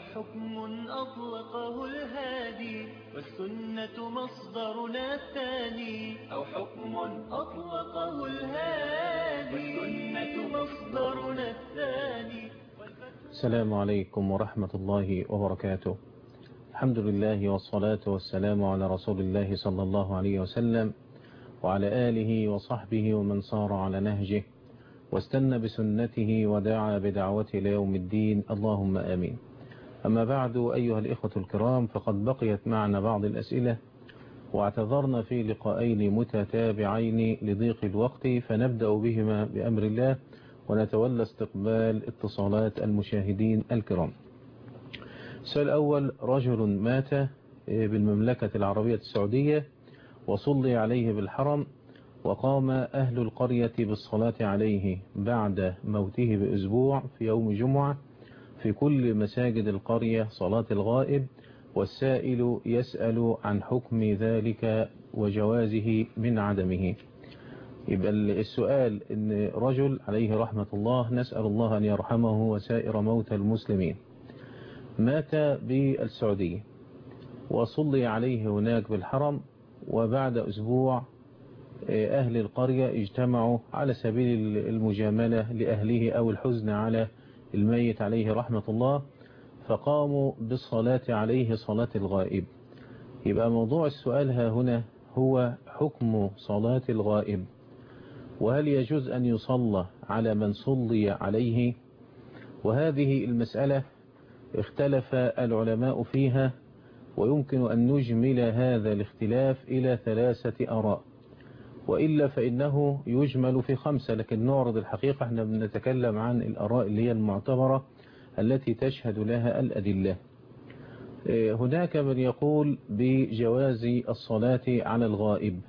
حكم أطلقه الهادي والسنة مصدرنا الثاني أو حكم أطلقه الهادي والسنة مصدرنا الثاني السلام عليكم ورحمة الله وبركاته الحمد لله والصلاة والسلام على رسول الله صلى الله عليه وسلم وعلى آله وصحبه ومن صار على نهجه واستنى بسنته ودعا بدعوته ليوم الدين اللهم آمين أما بعد أيها الإخوة الكرام فقد بقيت معنا بعض الأسئلة واعتذرنا في لقاءين متتابعين لضيق الوقت فنبدأ بهما بأمر الله ونتولى استقبال اتصالات المشاهدين الكرام السؤال الأول رجل مات بالمملكة العربية السعودية وصلي عليه بالحرم وقام أهل القرية بالصلاة عليه بعد موته بأسبوع في يوم جمعة في كل مساجد القرية صلاة الغائب والسائل يسأل عن حكم ذلك وجوازه من عدمه يبقى السؤال ان رجل عليه رحمة الله نسأل الله أن يرحمه وسائر موتى المسلمين مات بالسعودية وصلي عليه هناك بالحرم وبعد أسبوع أهل القرية اجتمعوا على سبيل المجاملة لأهله أو الحزن على الميت عليه رحمة الله فقاموا بالصلاة عليه صلاة الغائب يبقى موضوع السؤال ها هنا هو حكم صلاة الغائب وهل يجوز أن يصلى على من صلي عليه وهذه المسألة اختلف العلماء فيها ويمكن أن نجمل هذا الاختلاف إلى ثلاثة أراء وإلا فإنه يجمل في خمسة لكن نعرض الحقيقة احنا بنتكلم عن الأراء اللي هي المعتبرة التي تشهد لها الأدلة هناك من يقول بجواز الصلاة على الغائب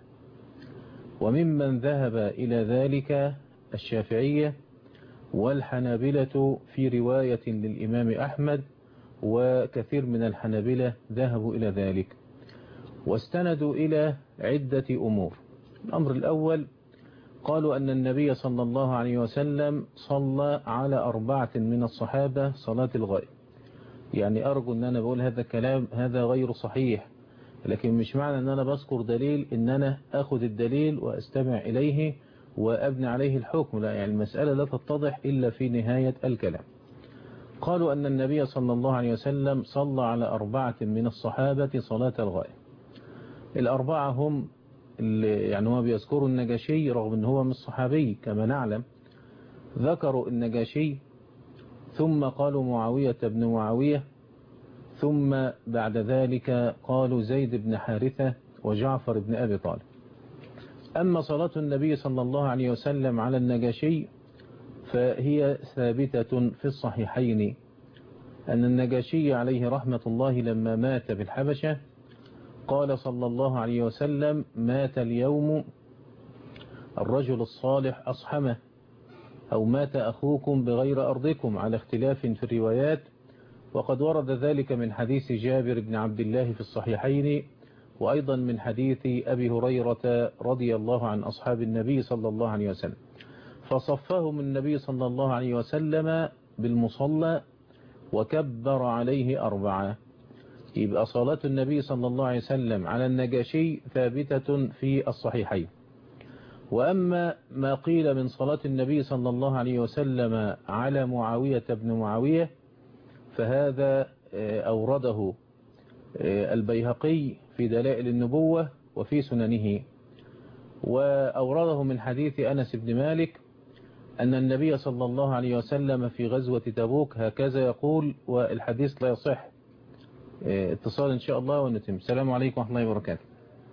وممن ذهب إلى ذلك الشافعية والحنابلة في رواية للإمام أحمد وكثير من الحنابلة ذهبوا إلى ذلك واستندوا إلى عدة أمور الأمر الأول قالوا أن النبي صلى الله عليه وسلم صلى على أربعة من الصحابة صلاة الغائب يعني أرجو أن أنا بقول هذا الكلام هذا غير صحيح لكن مش معنى أن أنا بذكر دليل أن أنا أخذ الدليل وأستمع إليه وأبني عليه الحكم لا يعني المسألة لا تتضح إلا في نهاية الكلام قالوا أن النبي صلى الله عليه وسلم صلى على أربعة من الصحابة صلاة الغائب الأربعة هم يعني هو بيذكروا النجاشي رغم أنه هو مش صحابي كما نعلم ذكروا النجاشي ثم قالوا معاوية بن معاوية ثم بعد ذلك قالوا زيد بن حارثة وجعفر بن أبي طالب أما صلاة النبي صلى الله عليه وسلم على النجاشي فهي ثابتة في الصحيحين أن النجاشي عليه رحمة الله لما مات بالحبشة قال صلى الله عليه وسلم مات اليوم الرجل الصالح أصحمه أو مات أخوكم بغير أرضكم على اختلاف في الروايات وقد ورد ذلك من حديث جابر بن عبد الله في الصحيحين وأيضا من حديث أبي هريرة رضي الله عن أصحاب النبي صلى الله عليه وسلم فصفهم النبي صلى الله عليه وسلم بالمصلى وكبر عليه أربعة يبقى صلاة النبي صلى الله عليه وسلم على النجاشي ثابتة في الصحيحين وأما ما قيل من صلاة النبي صلى الله عليه وسلم على معاوية بن معاوية فهذا أورده البيهقي في دلائل النبوة وفي سننه وأورده من حديث أنس بن مالك أن النبي صلى الله عليه وسلم في غزوة تبوك هكذا يقول والحديث لا يصح اتصال إن شاء الله ونتم السلام عليكم ورحمة الله وبركاته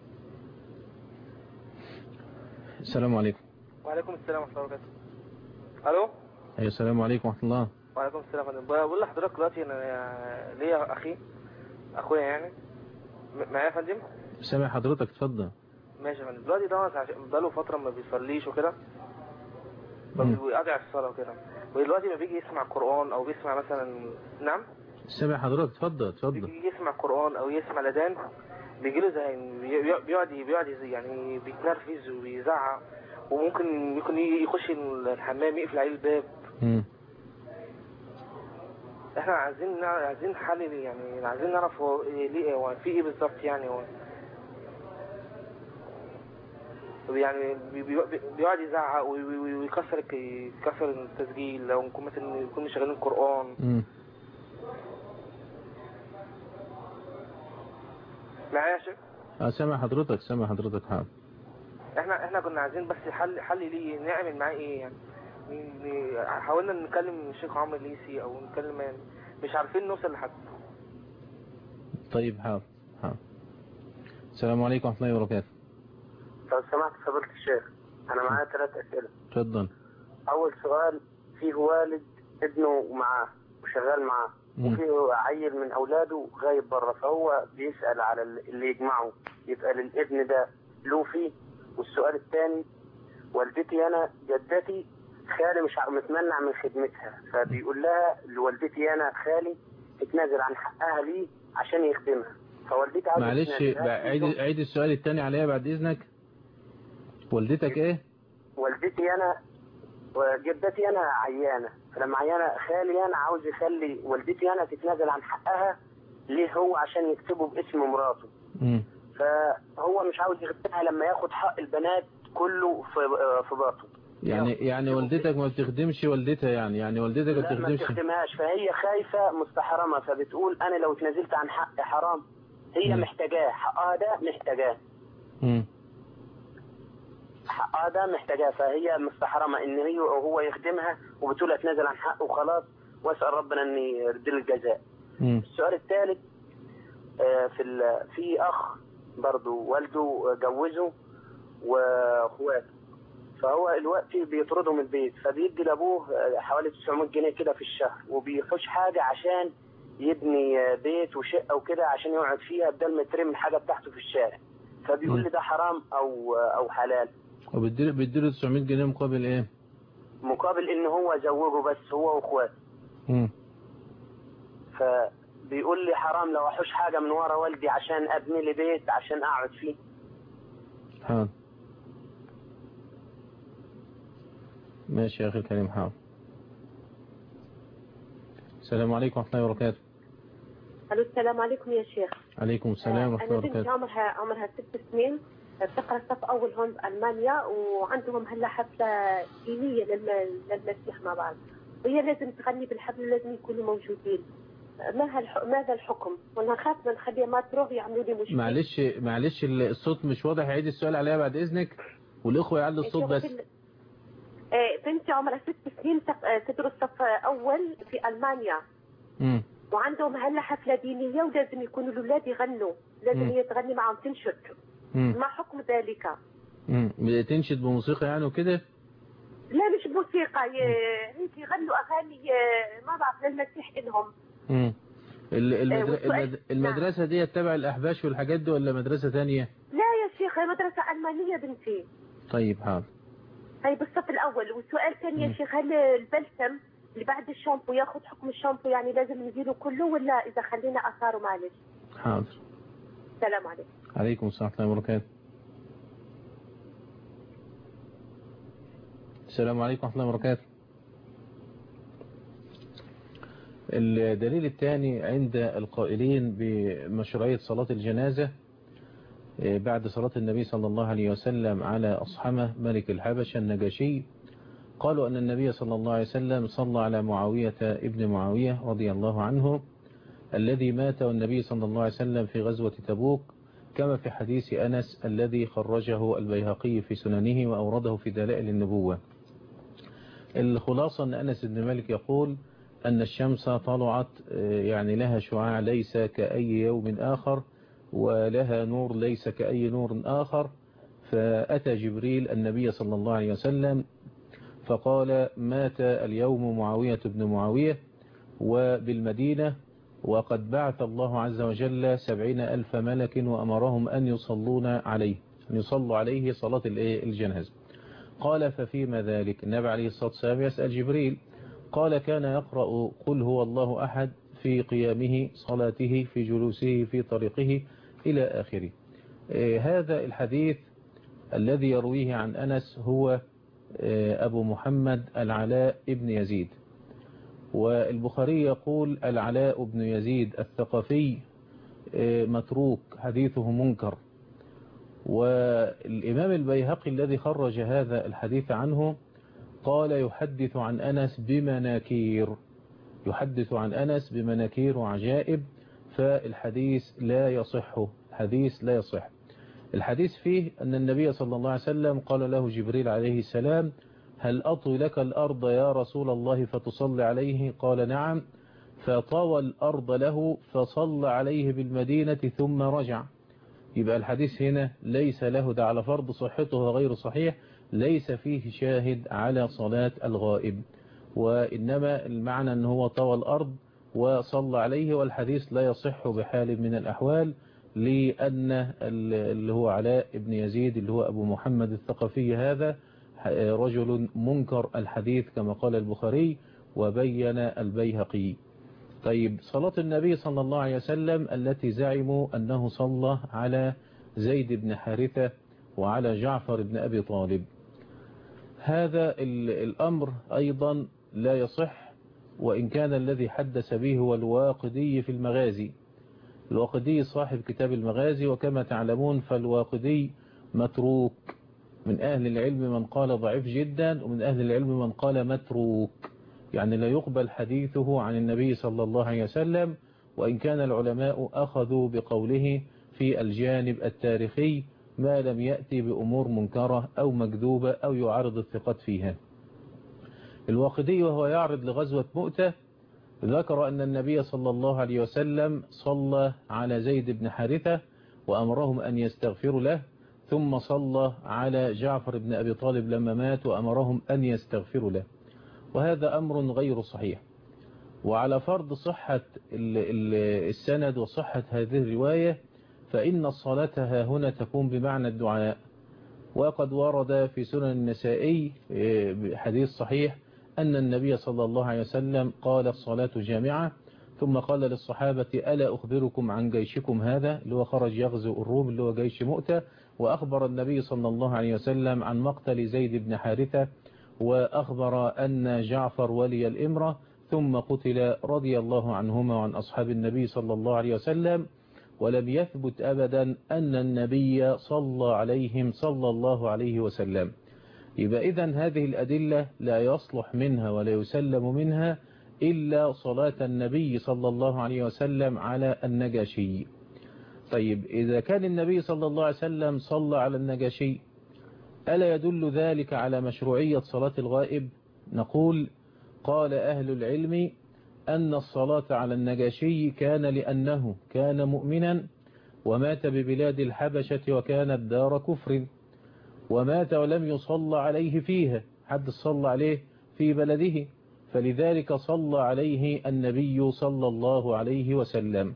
السلام عليكم وعليكم السلام ورحمة الله وبركاته ألو أيوة السلام عليكم ورحمة الله وعليكم السلام ورحمة الله بقول لحضرتك دلوقتي أنا ليا أخي أخويا يعني م- معايا يا فندم سامع حضرتك اتفضل ماشي يا فندم دلوقتي ده عشان بقاله فترة ما بيصليش وكده ما مم. بيقاطع الصلاة وكده ودلوقتي ما بيجي يسمع قرآن أو بيسمع مثلا نعم سامع حضرتك اتفضل اتفضل بيجي يسمع قرآن أو يسمع لدان بيجي له زهايمر بي- بي- بيقعد بيقعد يز- يعني بيتنرفز وبيزعق وممكن ممكن يجي يخش الحمام يقفل عليه الباب مم. احنا احنا عايزين نع- عايزين حل ليه يعني عايزين نعرف هو إيه- ليه هو في ايه بالظبط يعني هو يعني بي- بي- بي- بيقعد يزعق وي- وي- وي- ويكسر الك- يكسر التسجيل لو نكون مثلا نكون شغالين قرآن مم. معايا يا شيخ اه سامع حضرتك سامع حضرتك حاضر احنا احنا كنا عايزين بس حل حل ليه نعمل معاه ايه يعني ن- ن- حاولنا نكلم الشيخ عمرو الليسي او نكلم يعني مش عارفين نوصل لحد طيب حاضر حاضر السلام عليكم ورحمة الله وبركاته لو سمحت فضيلة الشيخ أنا معايا ثلاث أسئلة اتفضل أول سؤال فيه والد ابنه معاه وشغال معاه مم. وفيه عيل من أولاده غايب بره فهو بيسأل على اللي يجمعه يبقى للابن ده له فيه والسؤال الثاني والدتي أنا جدتي خالي مش ع- متمنع من خدمتها فبيقول لها لوالدتي أنا خالي تتنازل عن حقها ليه عشان يخدمها فوالدتي عاوزة معلش تتنازل. هل عيد في عيد السؤال الثاني عليا بعد إذنك والدتك ايه والدتي انا وجدتي انا عيانه فلما عيانه خالي انا عاوز يخلي والدتي انا تتنازل عن حقها ليه هو عشان يكتبه باسم مراته مم. فهو مش عاوز يخدمها لما ياخد حق البنات كله في في باطه يعني يعني والدتك ما بتخدمش والدتها يعني يعني والدتك ما لا ما بتخدمش بتخدمهاش فهي خايفه مستحرمه فبتقول انا لو اتنازلت عن حق حرام هي مم. محتاجاه حقها ده محتاجاه مم. حقها ده محتاجاه فهي مستحرمه ان هي هو يخدمها وبتقول اتنازل عن حقه وخلاص واسال ربنا ان يرد له الجزاء مم. السؤال الثالث آه، في ال- في اخ برضه والده جوزه واخواته فهو دلوقتي بيطرده من البيت فبيدي لابوه آه، حوالي 900 جنيه كده في الشهر وبيحوش حاجه عشان يبني آه، بيت وشقه وكده عشان يقعد فيها بدل ما يترمي الحاجه بتاعته في الشارع فبيقول لي ده حرام او او حلال وبتديله بتديله 900 جنيه مقابل ايه مقابل ان هو زوجه بس هو واخواته مم. فبيقول لي حرام لو احوش حاجه من ورا والدي عشان ابني لي بيت عشان اقعد فيه حاضر ماشي يا اخي الكريم حاضر السلام عليكم ورحمة الله وبركاته الو السلام عليكم يا شيخ عليكم السلام آه، ورحمة الله انا بنتي وبركاته عمرها عمرها ست سنين آه، بتقرا صف اول هون بألمانيا وعندهم هلا حفله دينيه للم- للمسيح مع بعض وهي لازم تغني بالحفله لازم يكونوا موجودين آه، ما هالح... ماذا الحكم؟ وانا خاف من نخليها ما تروح يعملوا لي مشكله معلش معلش الصوت مش واضح عيد السؤال عليها بعد اذنك والاخوة يعلوا الصوت بس آه، بنتي عمرها ست سنين تق- آه، تدرس صف اول في المانيا مم. وعندهم هلا حفله دينيه ولازم يكونوا الاولاد يغنوا لازم مم. هي تغني معهم تنشد مم. ما حكم ذلك؟ مم. تنشد بموسيقى يعني وكده لا مش موسيقى ي- هيك يغنوا اغاني ي- ما بعرف للمسيح انهم مم. ال- المدر... والسؤال- المد... المدرسة دي تبع الأحباش والحاجات دي ولا مدرسة تانية لا يا شيخ هي مدرسه المانيه بنتي طيب حاضر هي بالصف الاول والسؤال الثاني يا مم. شيخ هل البلسم اللي بعد الشامبو ياخذ حكم الشامبو يعني لازم نزيله كله ولا اذا خلينا اثاره معلش حاضر السلام عليكم عليكم السلام ورحمة الله وبركاته السلام عليكم ورحمة الله وبركاته الدليل الثاني عند القائلين بمشروعية صلاة الجنازة آه، بعد صلاة النبي صلى الله عليه وسلم على أصحمة ملك الحبشة النجاشي قالوا أن النبي صلى الله عليه وسلم صلى على معاوية ابن معاوية رضي الله عنه الذي مات والنبي صلى الله عليه وسلم في غزوة تبوك كما في حديث أنس الذي خرجه البيهقي في سننه وأورده في دلائل النبوة الخلاصة أن أنس بن مالك يقول أن الشمس طلعت آه، يعني لها شعاع ليس كأي يوم آخر ولها نور ليس كأي نور آخر فأتى جبريل النبي صلى الله عليه وسلم فقال مات اليوم معاوية بن معاوية وبالمدينة وقد بعث الله عز وجل سبعين ألف ملك وأمرهم أن يصلون عليه أن يصلوا عليه صلاة الإيه؟ الجنازة قال ففيما ذلك النبي عليه الصلاة والسلام يسأل جبريل قال كان يقرأ قل هو الله أحد في قيامه صلاته في جلوسه في طريقه إلى آخره آه، هذا الحديث الذي يرويه عن أنس هو آه، أبو محمد العلاء ابن يزيد والبخاري يقول العلاء بن يزيد الثقفي متروك حديثه منكر والإمام البيهقي الذي خرج هذا الحديث عنه قال يحدث عن أنس بمناكير يحدث عن أنس بمناكير وعجائب فالحديث لا يصح الحديث لا يصح الحديث فيه أن النبي صلى الله عليه وسلم قال له جبريل عليه السلام هل أطوي لك الأرض يا رسول الله فتصلي عليه قال نعم فطوى الأرض له فصلى عليه بالمدينة ثم رجع يبقى الحديث هنا ليس له ده على فرض صحته غير صحيح ليس فيه شاهد على صلاة الغائب وإنما المعنى أنه هو طوى الأرض وصلى عليه والحديث لا يصح بحال من الأحوال لأن اللي هو علاء ابن يزيد اللي هو أبو محمد الثقفي هذا رجل منكر الحديث كما قال البخاري وبين البيهقي طيب صلاة النبي صلى الله عليه وسلم التي زعموا أنه صلى على زيد بن حارثة وعلى جعفر بن أبي طالب هذا الأمر أيضا لا يصح وإن كان الذي حدث به هو الواقدي في المغازي الواقدي صاحب كتاب المغازي وكما تعلمون فالواقدي متروك من أهل العلم من قال ضعيف جدا ومن أهل العلم من قال متروك يعني لا يقبل حديثه عن النبي صلى الله عليه وسلم وإن كان العلماء أخذوا بقوله في الجانب التاريخي ما لم يأتي بأمور منكرة أو مكذوبة أو يعارض الثقات فيها الواقدي وهو يعرض لغزوة مؤتة ذكر أن النبي صلى الله عليه وسلم صلى على زيد بن حارثة وأمرهم أن يستغفروا له ثم صلى على جعفر بن أبي طالب لما مات وأمرهم أن يستغفروا له وهذا أمر غير صحيح وعلى فرض صحة السند وصحة هذه الرواية فإن الصلاة ها هنا تكون بمعنى الدعاء وقد ورد في سنن النسائي حديث صحيح أن النبي صلى الله عليه وسلم قال الصلاة جامعة ثم قال للصحابة ألا أخبركم عن جيشكم هذا اللي هو خرج يغزو الروم اللي هو جيش مؤتة وأخبر النبي صلى الله عليه وسلم عن مقتل زيد بن حارثة وأخبر أن جعفر ولي الإمرة ثم قتل رضي الله عنهما وعن أصحاب النبي صلى الله عليه وسلم ولم يثبت أبدا أن النبي صلى عليهم صلى الله عليه وسلم يبقى إذا هذه الأدلة لا يصلح منها ولا يسلم منها إلا صلاة النبي صلى الله عليه وسلم على النجاشي طيب إذا كان النبي صلى الله عليه وسلم صلى على النجاشي ألا يدل ذلك على مشروعية صلاة الغائب نقول قال أهل العلم أن الصلاة على النجاشي كان لأنه كان مؤمنا ومات ببلاد الحبشة وكانت دار كفر ومات ولم يصلى عليه فيها حد صلى عليه في بلده فلذلك صلى عليه النبي صلى الله عليه وسلم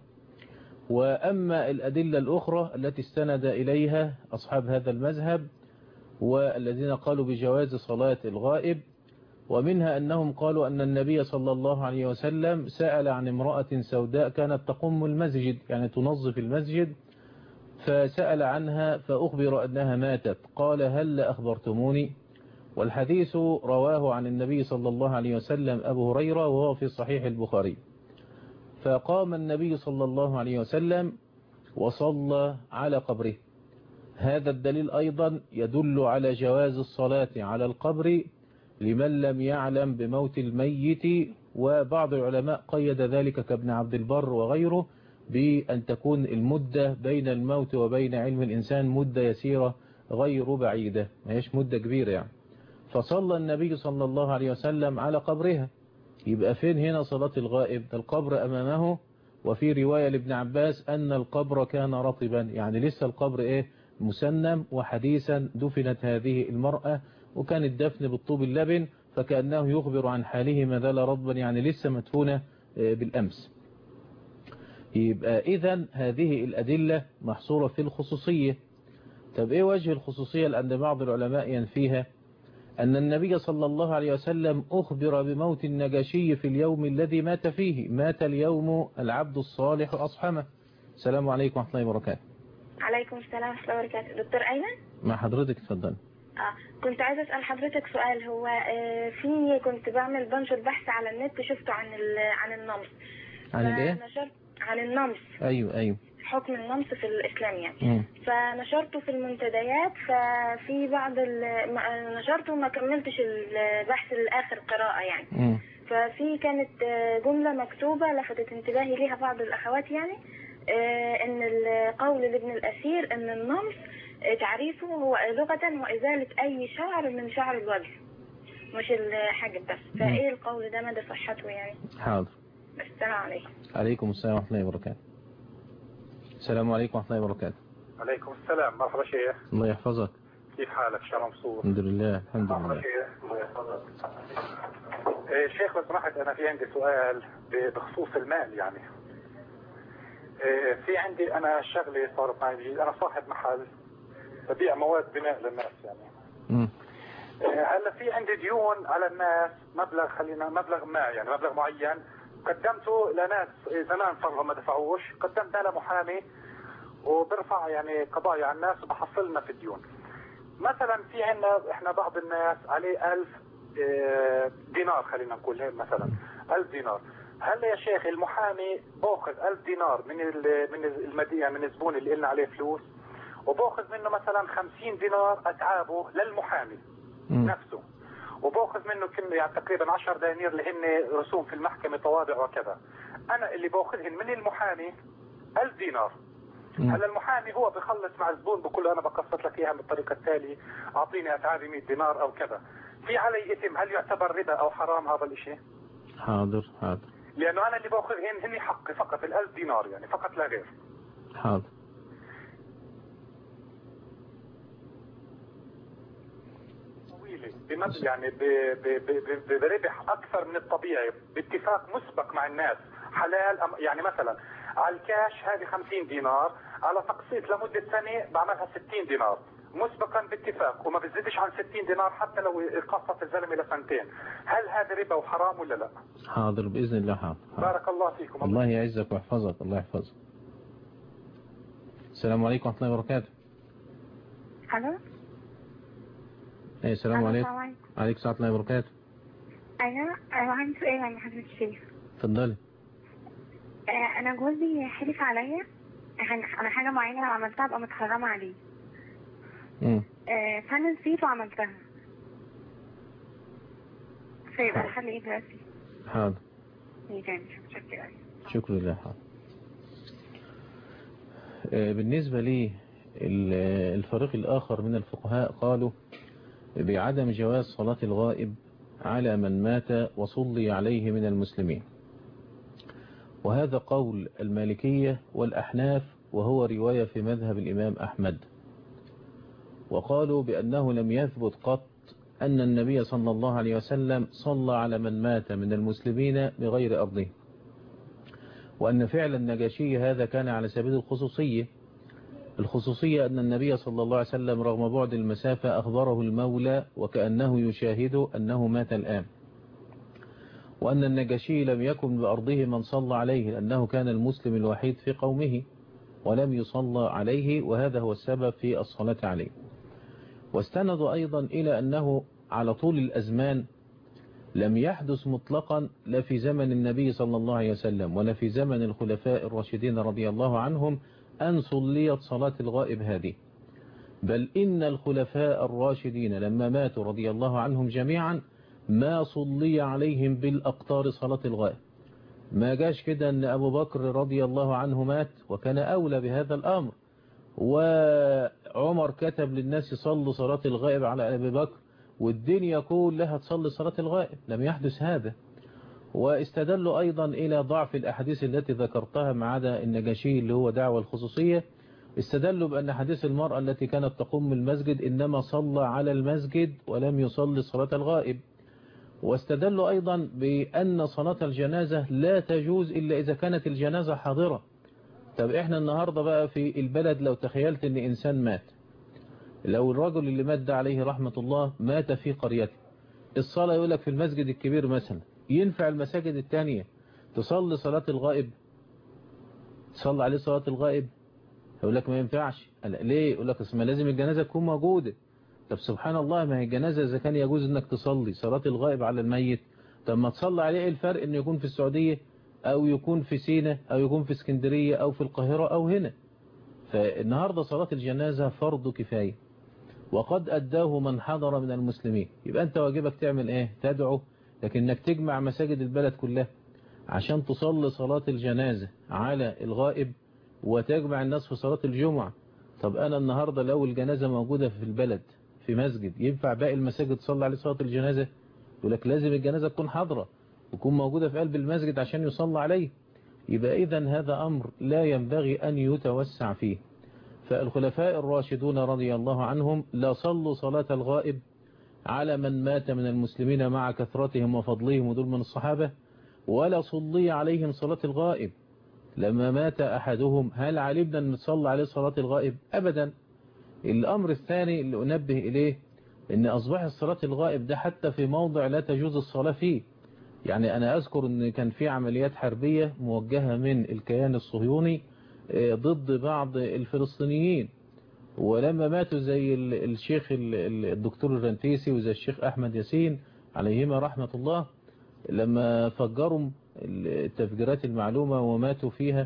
وأما الأدلة الأخرى التي استند إليها أصحاب هذا المذهب والذين قالوا بجواز صلاة الغائب ومنها أنهم قالوا أن النبي صلى الله عليه وسلم سأل عن امرأة سوداء كانت تقوم المسجد يعني تنظف المسجد فسأل عنها فأخبر أنها ماتت قال هل أخبرتموني والحديث رواه عن النبي صلى الله عليه وسلم أبو هريرة وهو في صحيح البخاري فقام النبي صلى الله عليه وسلم وصلى على قبره هذا الدليل أيضا يدل على جواز الصلاة على القبر لمن لم يعلم بموت الميت وبعض العلماء قيد ذلك كابن عبد البر وغيره بأن تكون المدة بين الموت وبين علم الإنسان مدة يسيرة غير بعيدة ما هيش مدة كبيرة يعني فصلى النبي صلى الله عليه وسلم على قبرها يبقى فين هنا صلاة الغائب القبر أمامه وفي رواية لابن عباس أن القبر كان رطبا يعني لسه القبر إيه مسنم وحديثا دفنت هذه المرأة وكان الدفن بالطوب اللبن فكأنه يخبر عن حاله ما زال رطبا يعني لسه مدفونة بالأمس يبقى إذا هذه الأدلة محصورة في الخصوصية طب إيه وجه الخصوصية لأن بعض العلماء ينفيها أن النبي صلى الله عليه وسلم أخبر بموت النجاشي في اليوم الذي مات فيه مات اليوم العبد الصالح أصحمه السلام عليكم ورحمة الله وبركاته عليكم السلام ورحمة الله وبركاته دكتور أيمن مع حضرتك اتفضل آه. كنت عايزة أسأل حضرتك سؤال هو آه في كنت بعمل بنشر بحث على النت شفته عن ال- عن النمس عن الايه فنشرت عن النمس ايوه ايوه حكم النمس في الإسلام يعني مم. فنشرته في المنتديات ففي بعض ال- ما- نشرته وما كملتش البحث لآخر قراءة يعني مم. ففي كانت آه، جملة مكتوبة لفتت انتباهي ليها بعض الأخوات يعني آه، إن القول لابن الأثير إن النمس آه، تعريفه هو لغة هو إزالة أي شعر من شعر الوجه مش الحاجب بس فإيه القول ده مدى صحته يعني حاضر السلام عليكم عليكم السلام ورحمة الله وبركاته السلام عليكم ورحمة الله وبركاته عليكم السلام مرحبا شيخ الله يحفظك كيف حالك شو مبسوط الحمد لله الحمد مرحبا لله شيخ الله يحفظك إيه شيخ لو سمحت انا في عندي سؤال ب- بخصوص المال يعني إيه في عندي انا شغلي صارت معي جديد انا صاحب محل ببيع مواد بناء للناس يعني مم. إيه هلا في عندي ديون على الناس مبلغ خلينا مبلغ ما يعني مبلغ معين قدمته لناس زمان صار لهم ما دفعوش قدمت انا محامي وبرفع يعني قضايا على الناس وبحصلنا في الديون مثلا في عندنا احنا بعض الناس عليه ألف اه، دينار خلينا نقول هيك مثلا ألف دينار هلا يا شيخ المحامي باخذ ألف دينار من ال- من المدينة من الزبون اللي قلنا عليه فلوس وباخذ منه مثلا 50 دينار اتعابه للمحامي مم. نفسه وباخذ منه كم يعني تقريبا 10 دنانير اللي هن رسوم في المحكمة طوابع وكذا انا اللي باخذهن من المحامي 1000 دينار مم. هلا المحامي هو بخلص مع الزبون بقول له انا بقسط لك اياها بالطريقه التالي اعطيني اتعابي 100 دينار او كذا في علي اثم هل يعتبر ربا او حرام هذا الشيء حاضر حاضر لانه انا اللي باخذهن هن حقي فقط ال 1000 دينار يعني فقط لا غير حاضر طويله بمبلغ يعني ب- ب- ب- ب- بربح اكثر من الطبيعي باتفاق مسبق مع الناس حلال أم- يعني مثلا على الكاش هذه 50 دينار على تقسيط لمده سنه بعملها 60 دينار مسبقا باتفاق وما بزيدش عن 60 دينار حتى لو قسط الزلمه لسنتين هل هذا ربا وحرام ولا لا حاضر بإذن الله حاضر, حاضر. بارك الله فيكم الله يعزك ويحفظك الله يحفظك السلام عليكم ورحمة الله وبركاته ألو أي السلام ألو، عليكم السلام عليكم عليكم السلام ورحمة الله وبركاته أنا أنا عندي سؤال عن حضرتك الشيخ اتفضلي آه، أنا جوزي حلف عليا عن عن حاجة معينة لو عملتها أبقى متحرمة عليه مم. آه، فأنا نسيت وعملتها فيبقى الحل إيه دلوقتي؟ حاضر إيه تاني مش متشكرة شكرا لله حاضر آه، بالنسبة لي ال- الفريق الآخر من الفقهاء قالوا بعدم جواز صلاة الغائب على من مات وصلي عليه من المسلمين وهذا قول المالكية والأحناف وهو رواية في مذهب الإمام أحمد وقالوا بأنه لم يثبت قط أن النبي صلى الله عليه وسلم صلى على من مات من المسلمين بغير أرضه وأن فعل النجاشي هذا كان على سبيل الخصوصية الخصوصية أن النبي صلى الله عليه وسلم رغم بعد المسافة أخبره المولى وكأنه يشاهد أنه مات الآن وأن النجاشي لم يكن بأرضه من صلى عليه لأنه كان المسلم الوحيد في قومه ولم يصلى عليه وهذا هو السبب في الصلاة عليه واستندوا أيضا إلى أنه على طول الأزمان لم يحدث مطلقا لا في زمن النبي صلى الله عليه وسلم ولا في زمن الخلفاء الراشدين رضي الله عنهم أن صليت صلاة الغائب هذه بل إن الخلفاء الراشدين لما ماتوا رضي الله عنهم جميعا ما صلي عليهم بالأقطار صلاة الغائب ما جاش كده أن أبو بكر رضي الله عنه مات وكان أولى بهذا الأمر وعمر كتب للناس يصلوا صلاة الغائب على أبي بكر والدنيا كلها تصلي صلاة الغائب لم يحدث هذا واستدلوا أيضا إلى ضعف الأحاديث التي ذكرتها ما عدا النجاشي اللي هو دعوة الخصوصية استدلوا بأن حديث المرأة التي كانت تقوم المسجد إنما صلى على المسجد ولم يصلي صلاة الغائب واستدلوا أيضا بأن صلاة الجنازة لا تجوز إلا إذا كانت الجنازة حاضرة طب إحنا النهاردة بقى في البلد لو تخيلت أن إنسان مات لو الرجل اللي مات ده عليه رحمة الله مات في قريته الصلاة يقول لك في المسجد الكبير مثلا ينفع المساجد التانية تصلي صلاة الغائب تصلي عليه صلاة الغائب يقول لك ما ينفعش قال ليه يقول لك اسمها لازم الجنازة تكون موجودة طب سبحان الله ما هي الجنازة إذا كان يجوز إنك تصلي صلاة الغائب على الميت طب ما تصلي عليه إيه الفرق إنه يكون في السعودية أو يكون في سينا أو يكون في اسكندرية أو في القاهرة أو هنا فالنهاردة صلاة الجنازة فرض كفاية وقد أداه من حضر من المسلمين يبقى أنت واجبك تعمل إيه تدعو لكنك تجمع مساجد البلد كلها عشان تصلي صلاة الجنازة على الغائب وتجمع الناس في صلاة الجمعة طب أنا النهاردة لو الجنازة موجودة في البلد في مسجد ينفع باقي المساجد تصلي عليه صلاة الجنازة يقول لك لازم الجنازة تكون حاضرة وتكون موجودة في قلب المسجد عشان يصلى عليه يبقى إذا هذا أمر لا ينبغي أن يتوسع فيه فالخلفاء الراشدون رضي الله عنهم لا صلوا صلاة الغائب على من مات من المسلمين مع كثرتهم وفضلهم ودول من الصحابة ولا صلي عليهم صلاة الغائب لما مات أحدهم هل علمنا أن نصلي عليه صلاة الغائب أبدا الأمر الثاني اللي أنبه إليه أن أصبح الصلاة الغائب ده حتى في موضع لا تجوز الصلاة فيه يعني أنا أذكر أن كان في عمليات حربية موجهة من الكيان الصهيوني ضد بعض الفلسطينيين ولما ماتوا زي الشيخ الدكتور الرنتيسي وزي الشيخ أحمد ياسين عليهما رحمة الله لما فجروا التفجيرات المعلومة وماتوا فيها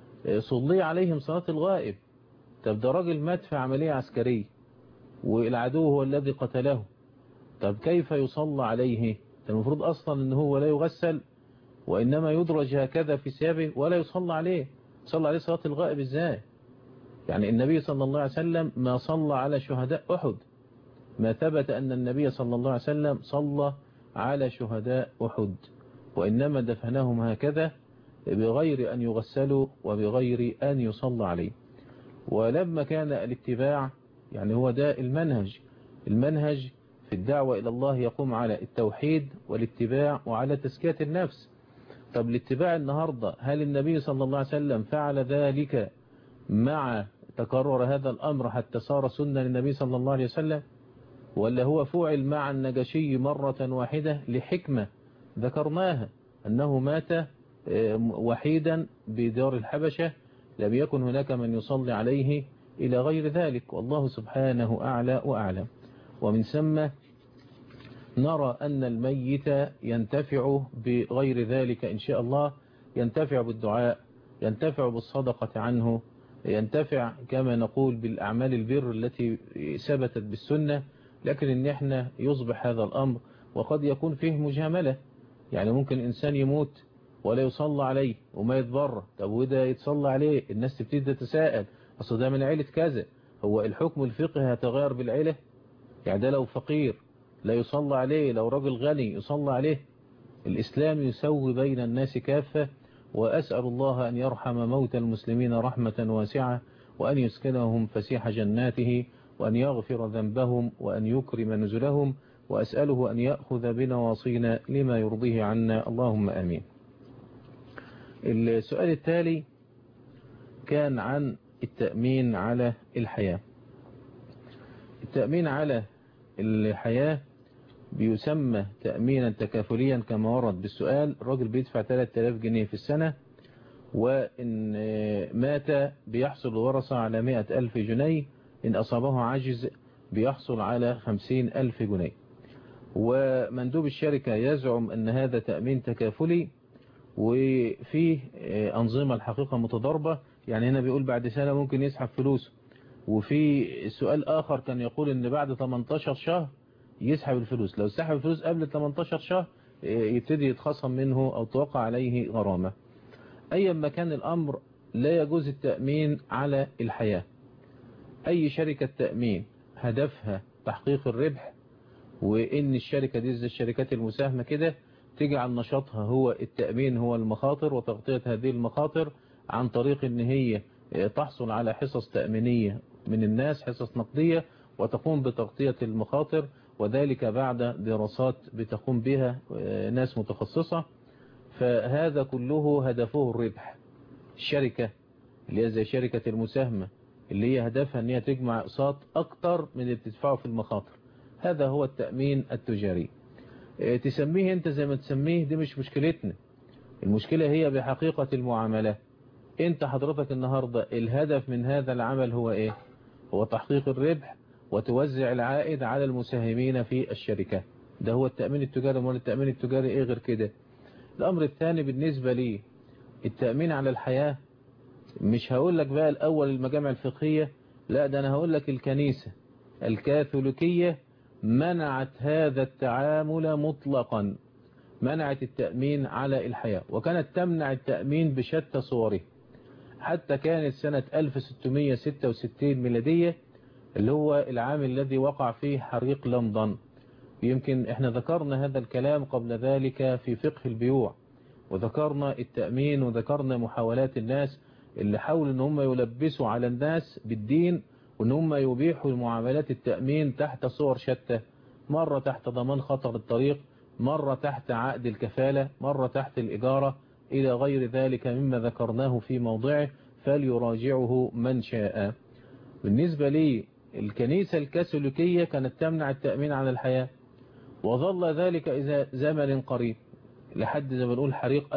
صلي عليهم صلاة الغائب طب ده راجل مات في عملية عسكرية والعدو هو الذي قتله طب كيف يصلى عليه المفروض أصلا أنه هو لا يغسل وإنما يدرج هكذا في ثيابه ولا يصلى عليه صلى عليه صلاة الغائب إزاي يعني النبي صلى الله عليه وسلم ما صلى على شهداء أحد ما ثبت أن النبي صلى الله عليه وسلم صلى على شهداء أحد وإنما دفنهم هكذا بغير أن يغسلوا وبغير أن يصلى عليه ولما كان الاتباع يعني هو ده المنهج المنهج في الدعوة إلى الله يقوم على التوحيد والاتباع وعلى تزكية النفس طب الاتباع النهاردة هل النبي صلى الله عليه وسلم فعل ذلك مع تكرر هذا الأمر حتى صار سنة للنبي صلى الله عليه وسلم ولا هو فعل مع النجشي مرة واحدة لحكمة ذكرناها أنه مات وحيدا بدار الحبشة لم يكن هناك من يصلي عليه إلى غير ذلك والله سبحانه أعلى وأعلم ومن ثم نرى أن الميت ينتفع بغير ذلك إن شاء الله ينتفع بالدعاء ينتفع بالصدقة عنه ينتفع كما نقول بالأعمال البر التي ثبتت بالسنة لكن إن احنا يصبح هذا الأمر وقد يكون فيه مجاملة يعني ممكن إنسان يموت ولا يصلى عليه وما يتبرى طب وده يتصلى عليه الناس تبتدي تتساءل أصل ده من عيلة كذا هو الحكم الفقهي هيتغير بالعيلة يعني ده لو فقير لا يصلى عليه لو رجل غني يصلى عليه الإسلام يسوي بين الناس كافة وأسأل الله أن يرحم موت المسلمين رحمة واسعة وأن يسكنهم فسيح جناته وأن يغفر ذنبهم وأن يكرم نزلهم وأسأله أن يأخذ بنواصينا لما يرضيه عنا اللهم آمين السؤال التالي كان عن التأمين على الحياة التأمين على الحياة بيسمى تأمينا تكافليا كما ورد بالسؤال الراجل بيدفع 3000 جنيه في السنة وإن مات بيحصل ورثة على 100 ألف جنيه إن أصابه عجز بيحصل على 50 ألف جنيه ومندوب الشركة يزعم أن هذا تأمين تكافلي وفيه أنظمة الحقيقة متضاربة يعني هنا بيقول بعد سنة ممكن يسحب فلوسه وفي سؤال آخر كان يقول أن بعد 18 شهر يسحب الفلوس لو سحب الفلوس قبل 18 شهر يبتدي يتخصم منه أو توقع عليه غرامة أي ما كان الأمر لا يجوز التأمين على الحياة أي شركة تأمين هدفها تحقيق الربح وإن الشركة دي زي الشركات المساهمة كده تجعل نشاطها هو التأمين هو المخاطر وتغطية هذه المخاطر عن طريق ان هي تحصل على حصص تأمينية من الناس حصص نقدية وتقوم بتغطية المخاطر وذلك بعد دراسات بتقوم بها ناس متخصصة فهذا كله هدفه الربح الشركة اللي هي زي شركة المساهمة اللي هي هدفها ان هي تجمع اقساط اكتر من اللي بتدفعه في المخاطر هذا هو التأمين التجاري تسميه انت زي ما تسميه دي مش مشكلتنا المشكلة هي بحقيقة المعاملة انت حضرتك النهاردة الهدف من هذا العمل هو ايه هو تحقيق الربح وتوزع العائد على المساهمين في الشركة ده هو التأمين التجاري امال التأمين التجاري ايه غير كده الأمر الثاني بالنسبة لي التأمين على الحياة مش هقول لك بقى الأول المجامع الفقهية لا ده أنا هقول لك الكنيسة الكاثوليكية منعت هذا التعامل مطلقا منعت التأمين على الحياة وكانت تمنع التأمين بشتى صوره حتى كانت سنة 1666 ميلادية اللي هو العام الذي وقع فيه حريق لندن يمكن احنا ذكرنا هذا الكلام قبل ذلك في فقه البيوع وذكرنا التأمين وذكرنا محاولات الناس اللي حاولوا ان هم يلبسوا على الناس بالدين وان هم يبيحوا المعاملات التأمين تحت صور شتى مرة تحت ضمان خطر الطريق مرة تحت عقد الكفالة مرة تحت الإجارة إلى غير ذلك مما ذكرناه في موضعه فليراجعه من شاء بالنسبة لي الكنيسة الكاثوليكية كانت تمنع التأمين على الحياة وظل ذلك إذا زمن قريب لحد زي ما بنقول حريق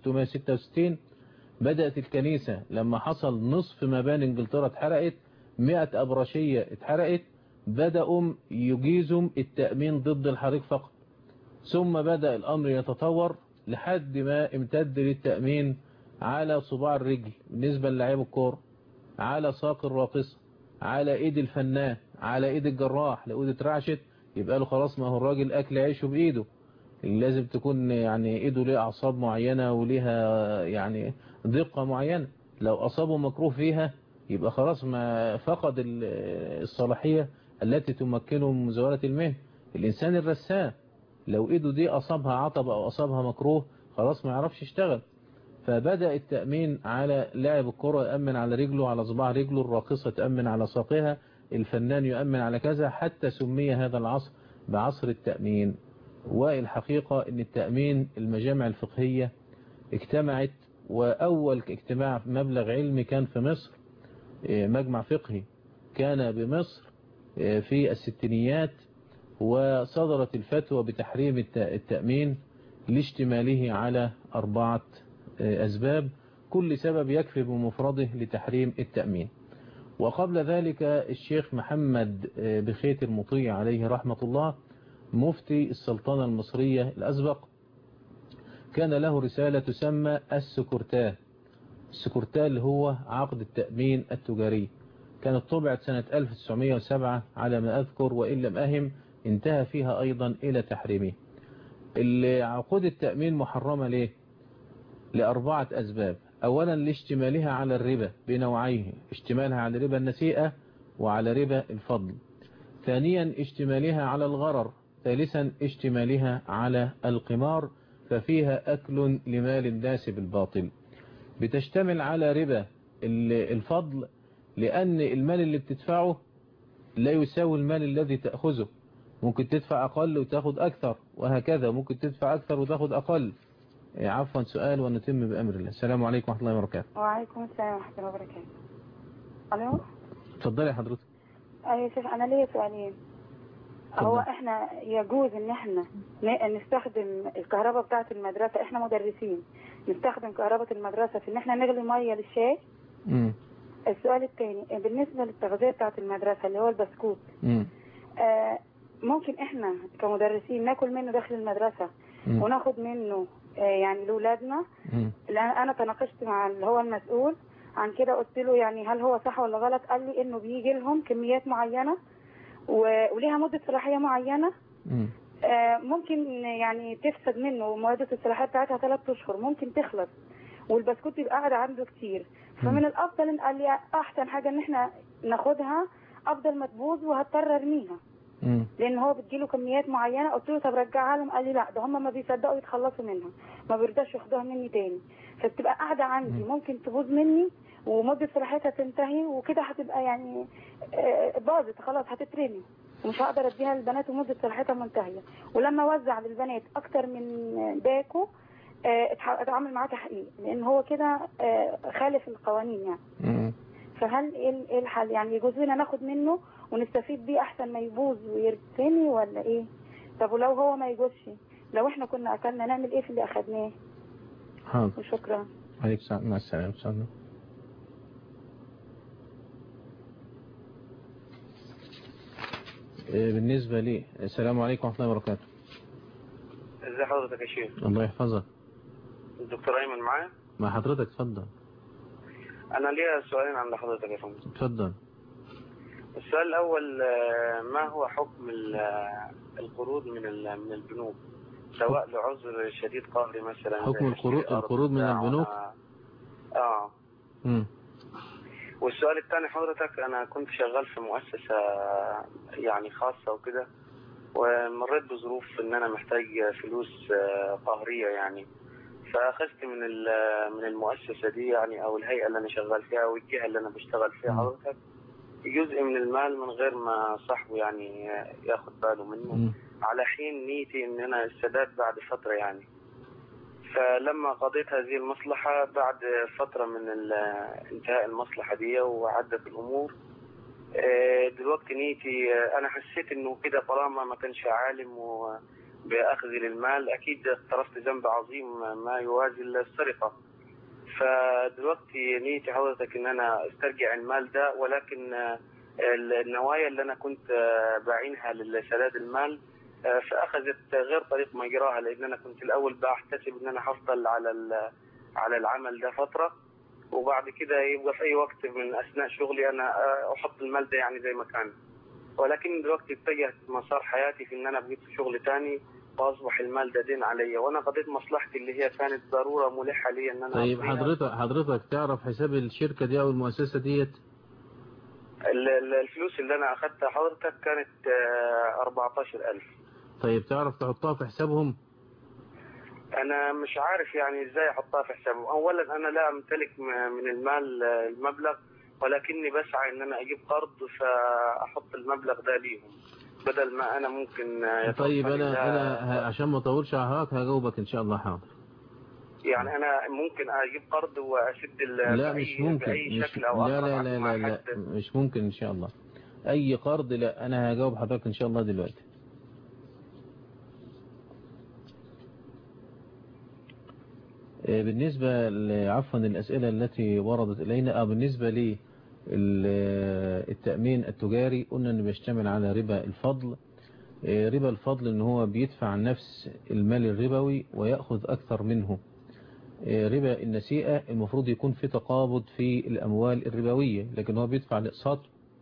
1666 بدأت الكنيسة لما حصل نصف مباني انجلترا اتحرقت 100 أبرشية اتحرقت بدأوا يجيزوا التأمين ضد الحريق فقط ثم بدأ الأمر يتطور لحد ما امتد للتأمين على صباع الرجل بالنسبة للاعيب الكورة على ساق الراقصة على ايد الفنان على ايد الجراح لو ايده اترعشت يبقى له خلاص ما هو الراجل اكل عيشه بايده لازم تكون يعني ايده ليها اعصاب معينة وليها يعني دقة معينة لو اصابه مكروه فيها يبقى خلاص ما فقد الصلاحية التي تمكنه من مزاولة المهن الانسان الرسام لو ايده دي اصابها عطب او اصابها مكروه خلاص ما يعرفش يشتغل فبدأ التأمين على لاعب الكرة يأمن على رجله على صباع رجله الراقصة تأمن على ساقها الفنان يؤمن على كذا حتى سمي هذا العصر بعصر التأمين والحقيقة ان التأمين المجامع الفقهية اجتمعت وأول اجتماع مبلغ علمي كان في مصر مجمع فقهي كان بمصر في الستينيات وصدرت الفتوى بتحريم التأمين لاشتماله على أربعة أسباب كل سبب يكفي بمفرده لتحريم التأمين وقبل ذلك الشيخ محمد بخيت المطيع عليه رحمة الله مفتي السلطنة المصرية الأسبق كان له رسالة تسمى السكرتاه السكرتاه اللي هو عقد التأمين التجاري كانت طبعت سنة 1907 على ما أذكر وإن لم أهم انتهى فيها أيضا إلى تحريمه عقود التأمين محرمة ليه لأربعة أسباب أولا لاشتمالها على الربا بنوعيه اشتمالها على ربا النسيئة وعلى ربا الفضل ثانيا اشتمالها على الغرر ثالثا اشتمالها على القمار ففيها أكل لمال الناس بالباطل بتشتمل على ربا الفضل لأن المال اللي بتدفعه لا يساوي المال الذي تأخذه ممكن تدفع أقل وتاخد أكثر وهكذا ممكن تدفع أكثر وتاخد أقل عفوا سؤال ونتم بأمر الله السلام عليكم ورحمة الله وبركاته وعليكم السلام ورحمة الله وبركاته ألو اتفضلي حضرتك أيوة شيخ أنا ليا سؤالين هو احنا يجوز ان احنا نستخدم الكهرباء بتاعة المدرسة احنا مدرسين نستخدم كهرباء المدرسة في ان احنا نغلي مية للشاي مم. السؤال الثاني بالنسبة للتغذية بتاعة المدرسة اللي هو البسكوت مم. آه ممكن احنا كمدرسين ناكل منه داخل المدرسة مم. وناخد منه آه يعني لأولادنا مم. لأن أنا تناقشت مع اللي هو المسؤول عن كده قلت له يعني هل هو صح ولا غلط قال لي إنه بيجي لهم كميات معينة و- وليها مدة صلاحية معينة مم. آه، ممكن يعني تفسد منه مدة الصلاحية بتاعتها ثلاث أشهر ممكن تخلص والبسكوت يبقى قاعد عنده كتير فمن الأفضل إن قال لي أحسن حاجة إن إحنا ناخدها أفضل ما تبوظ وهضطر أرميها مم. لان هو بتجيله كميات معينه قلت له طب رجعها لهم قال لي لا ده هم ما بيصدقوا يتخلصوا منها ما بيرضاش ياخدوها مني تاني فبتبقى قاعده عندي ممكن تبوظ مني ومده صلاحيتها تنتهي وكده هتبقى يعني آه، باظت خلاص هتترمي ومش هقدر اديها للبنات ومده صلاحيتها منتهيه ولما اوزع للبنات اكتر من باكو آه، اتح- اتعامل معاه تحقيق لان هو كده آه، خالف القوانين يعني مم. فهل ايه ال- إيه الحل يعني يجوز لنا ناخد منه ونستفيد بيه احسن ما يبوظ ويرتني ولا ايه طب ولو هو ما يجوزش لو احنا كنا اكلنا نعمل ايه في اللي اخدناه حاضر وشكرا عليك السلام مع السلامة إن شاء الله آه، بالنسبة لي السلام عليكم ورحمة الله وبركاته ازي حضرتك يا شيخ الله يحفظك الدكتور ايمن معايا مع حضرتك اتفضل انا ليا سؤالين عند حضرتك يا فندم اتفضل السؤال الاول آه، ما هو حكم ال- آه، القروض من ال- من البنوك سواء لعذر شديد قهري مثلا حكم زي القروض- تشتري أرض القروض من بتاع البنوك؟ وأنا- اه مم. والسؤال الثاني حضرتك انا كنت شغال في مؤسسة يعني خاصة وكده ومريت بظروف ان انا محتاج فلوس آه، قهرية يعني فاخذت من ال- من المؤسسة دي يعني او الهيئة اللي انا شغال فيها او الجهة اللي انا بشتغل فيها مم. حضرتك جزء من المال من غير ما صاحبه يعني ياخد باله منه مم. على حين نيتي ان انا السداد بعد فترة يعني فلما قضيت هذه المصلحة بعد فترة من ال- انتهاء المصلحة دي وعدت الامور آه، دلوقتي نيتي آه، انا حسيت انه كده طالما ما كانش عالم و- باخذي للمال اكيد اقترفت ذنب عظيم ما يوازي السرقة فدلوقتي نيتي حضرتك ان انا استرجع المال ده ولكن آه، النوايا اللي انا كنت آه، باعينها لسداد المال آه، فاخذت غير طريق مجراها لان انا كنت الاول بحتسب ان انا هفضل على ال- على العمل ده فتره وبعد كده يبقى في اي وقت من اثناء شغلي انا آه، احط المال ده يعني زي ما كان ولكن دلوقتي اتجهت مسار حياتي في ان انا بقيت في شغل تاني واصبح المال ده دين عليا وانا قضيت مصلحتي اللي هي كانت ضروره ملحه لي ان انا طيب أقضيها. حضرتك حضرتك تعرف حساب الشركة دي او المؤسسة ديت ال- ال- الفلوس اللي انا اخذتها حضرتك كانت آه، 14000 طيب تعرف تحطها في حسابهم انا مش عارف يعني ازاي احطها في حسابهم اولا انا لا امتلك م- من المال آه، المبلغ ولكني بسعى ان انا اجيب قرض فاحط المبلغ ده ليهم بدل ما انا ممكن آه، طيب يتوفر انا لله- انا ه- عشان ما اطولش على حضرتك هجاوبك ان شاء الله حاضر يعني انا ممكن اجيب قرض واسد ال- لا بأي- مش ممكن باي مش شكل او لا أقرب لا عن لا ما لا, لا حد- مش ممكن ان شاء الله اي قرض لا انا هجاوب حضرتك ان شاء الله دلوقتي آه، بالنسبة ل- عفوا الأسئلة التي وردت إلينا أو بالنسبة لي ال- التأمين التجاري قلنا أنه بيشتمل على ربا الفضل آه، ربا الفضل أنه هو بيدفع نفس المال الربوي ويأخذ أكثر منه آه، ربا النسيئة المفروض يكون في تقابض في الأموال الربوية لكن هو بيدفع الأقساط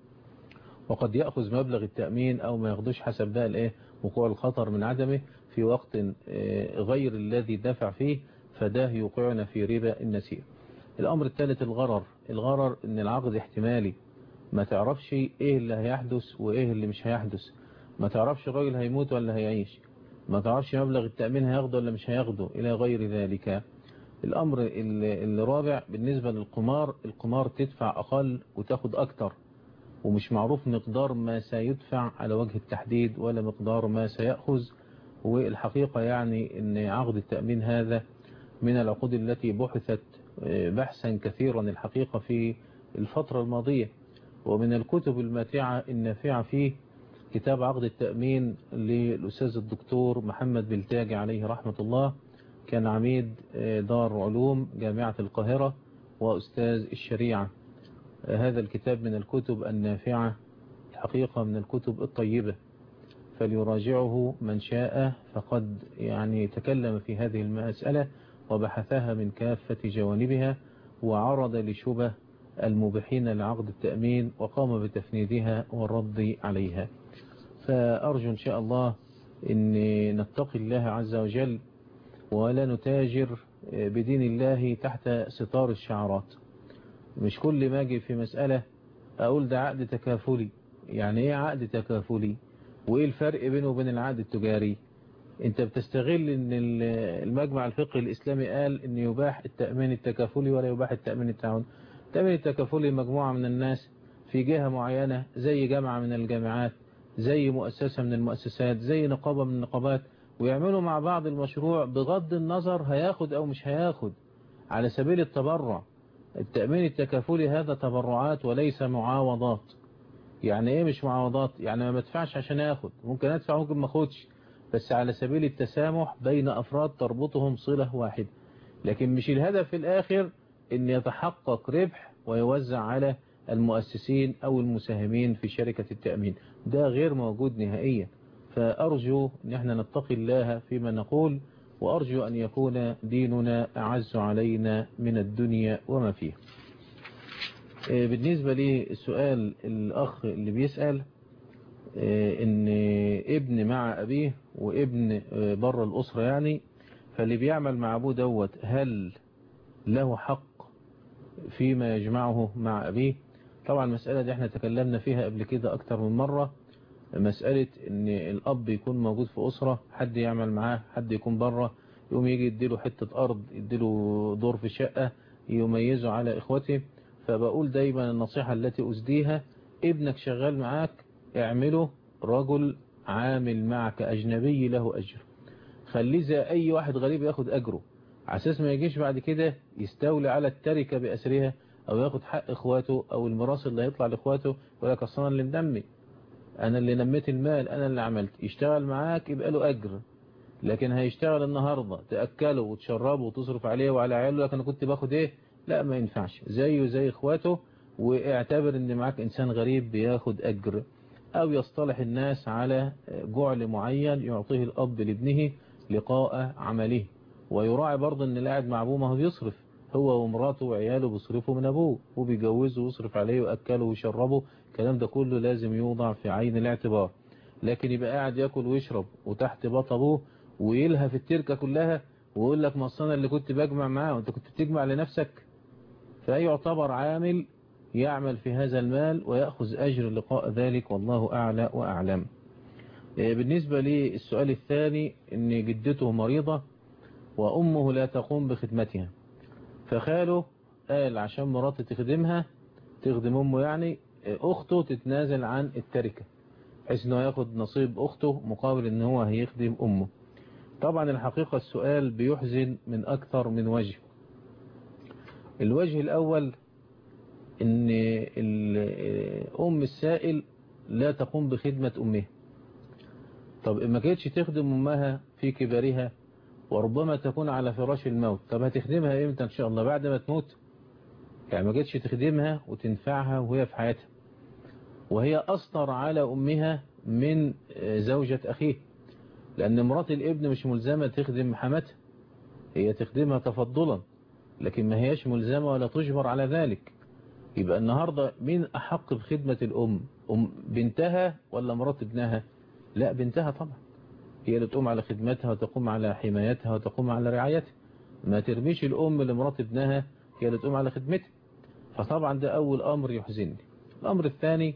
وقد يأخذ مبلغ التأمين أو ما ياخدوش حسب بقى الإيه وقوع الخطر من عدمه في وقت آه، غير الذي دفع فيه فده يوقعنا في ربا النسيئة الأمر الثالث الغرر الغرر إن العقد احتمالي ما تعرفش إيه اللي هيحدث وإيه اللي مش هيحدث ما تعرفش الراجل هيموت ولا هيعيش ما تعرفش مبلغ التأمين هياخده ولا مش هياخده إلى غير ذلك الأمر ال- الرابع بالنسبة للقمار القمار تدفع أقل وتاخد أكتر ومش معروف مقدار ما سيدفع على وجه التحديد ولا مقدار ما سيأخذ والحقيقة يعني أن عقد التأمين هذا من العقود التي بحثت آه، بحثا كثيرا الحقيقة في الفترة الماضية ومن الكتب الماتعة النافعة فيه كتاب عقد التأمين للأستاذ الدكتور محمد بلتاجي عليه رحمة الله كان عميد آه، دار علوم جامعة القاهرة وأستاذ الشريعة آه، هذا الكتاب من الكتب النافعة الحقيقة من الكتب الطيبة فليراجعه من شاء فقد يعني تكلم في هذه المسألة وبحثها من كافة جوانبها وعرض لشبه المبيحين لعقد التأمين وقام بتفنيدها والرد عليها فأرجو إن شاء الله أن نتقي الله عز وجل ولا نتاجر بدين الله تحت ستار الشعارات مش كل ما اجي في مسألة أقول ده عقد تكافلي يعني إيه عقد تكافلي وإيه الفرق بينه وبين العقد التجاري انت بتستغل ان المجمع الفقهي الاسلامي قال ان يباح التأمين التكافلي ولا يباح التأمين التعاوني التأمين التكافلي مجموعة من الناس في جهة معينة زي جامعة من الجامعات زي مؤسسة من المؤسسات زي نقابة من النقابات ويعملوا مع بعض المشروع بغض النظر هياخد او مش هياخد على سبيل التبرع التأمين التكافلي هذا تبرعات وليس معاوضات يعني ايه مش معاوضات يعني ما بدفعش عشان اخد ممكن ادفع ممكن ما اخدش بس على سبيل التسامح بين أفراد تربطهم صلة واحدة لكن مش الهدف في الآخر أن يتحقق ربح ويوزع على المؤسسين أو المساهمين في شركة التأمين ده غير موجود نهائيا فأرجو أن احنا نتقي الله فيما نقول وأرجو أن يكون ديننا أعز علينا من الدنيا وما فيها بالنسبة للسؤال الأخ اللي بيسأل ان ابن مع أبيه وابن بره الأسرة يعني فاللي بيعمل مع أبوه دوت هل له حق فيما يجمعه مع أبيه طبعا المسألة دي احنا تكلمنا فيها قبل كده أكتر من مرة مسألة ان الأب يكون موجود في أسرة حد يعمل معاه حد يكون بره يقوم يجي يديله حتة أرض يديله دور في شقة يميزه على إخوته فبقول دايما النصيحة التي أسديها ابنك شغال معاك اعمله رجل عامل معك أجنبي له أجر خليه زي أي واحد غريب ياخد أجره عساس ما يجيش بعد كده يستولي على التركة بأسرها أو ياخد حق إخواته أو الميراث اللي هيطلع لإخواته ولا أصلا اللي مدمي أنا اللي نميت المال أنا اللي عملت يشتغل معاك يبقى له أجر لكن هيشتغل النهاردة تأكله وتشربه وتصرف عليه وعلى عياله لكن أنا كنت باخد إيه لا ما ينفعش زيه زي إخواته واعتبر ان معاك إنسان غريب بياخد أجر أو يصطلح الناس على جعل معين يعطيه الأب لابنه لقاء عمله ويراعي برضه ان اللي قاعد مع ابوه ما هو بيصرف هو ومراته وعياله بيصرفوا من ابوه وبيجوزه ويصرف عليه ويأكله ويشربه الكلام ده كله لازم يوضع في عين الاعتبار لكن يبقى قاعد ياكل ويشرب وتحت بط ابوه ويلهى في التركة كلها ويقول لك ما انا اللي كنت بجمع معاه وانت كنت بتجمع لنفسك فيعتبر عامل يعمل في هذا المال ويأخذ أجر لقاء ذلك والله أعلى وأعلم بالنسبة للسؤال الثاني ان جدته مريضة وأمه لا تقوم بخدمتها فخاله قال عشان مراته تخدمها تخدم أمه يعني أخته تتنازل عن التركة بحيث أنه ياخد نصيب أخته مقابل أنه هو هيخدم أمه طبعا الحقيقة السؤال بيحزن من أكثر من وجه الوجه الأول أن أم السائل لا تقوم بخدمة أمها طب ما كانتش تخدم أمها في كبرها وربما تكون على فراش الموت طب هتخدمها امتى ان شاء الله بعد ما تموت يعني ما جتش تخدمها وتنفعها وهي في حياتها وهي أصنر على أمها من زوجة أخيه لأن مرات الابن مش ملزمة تخدم حماتها هي تخدمها تفضلا لكن ما هيش ملزمة ولا تجبر على ذلك يبقى النهاردة مين أحق بخدمة الأم أم بنتها ولا مرات ابنها لا بنتها طبعا هي اللي تقوم على خدمتها وتقوم على حمايتها وتقوم على رعايتها ما ترميش الأم لمرات ابنها هي اللي تقوم على خدمتها فطبعا ده أول أمر يحزنني الأمر الثاني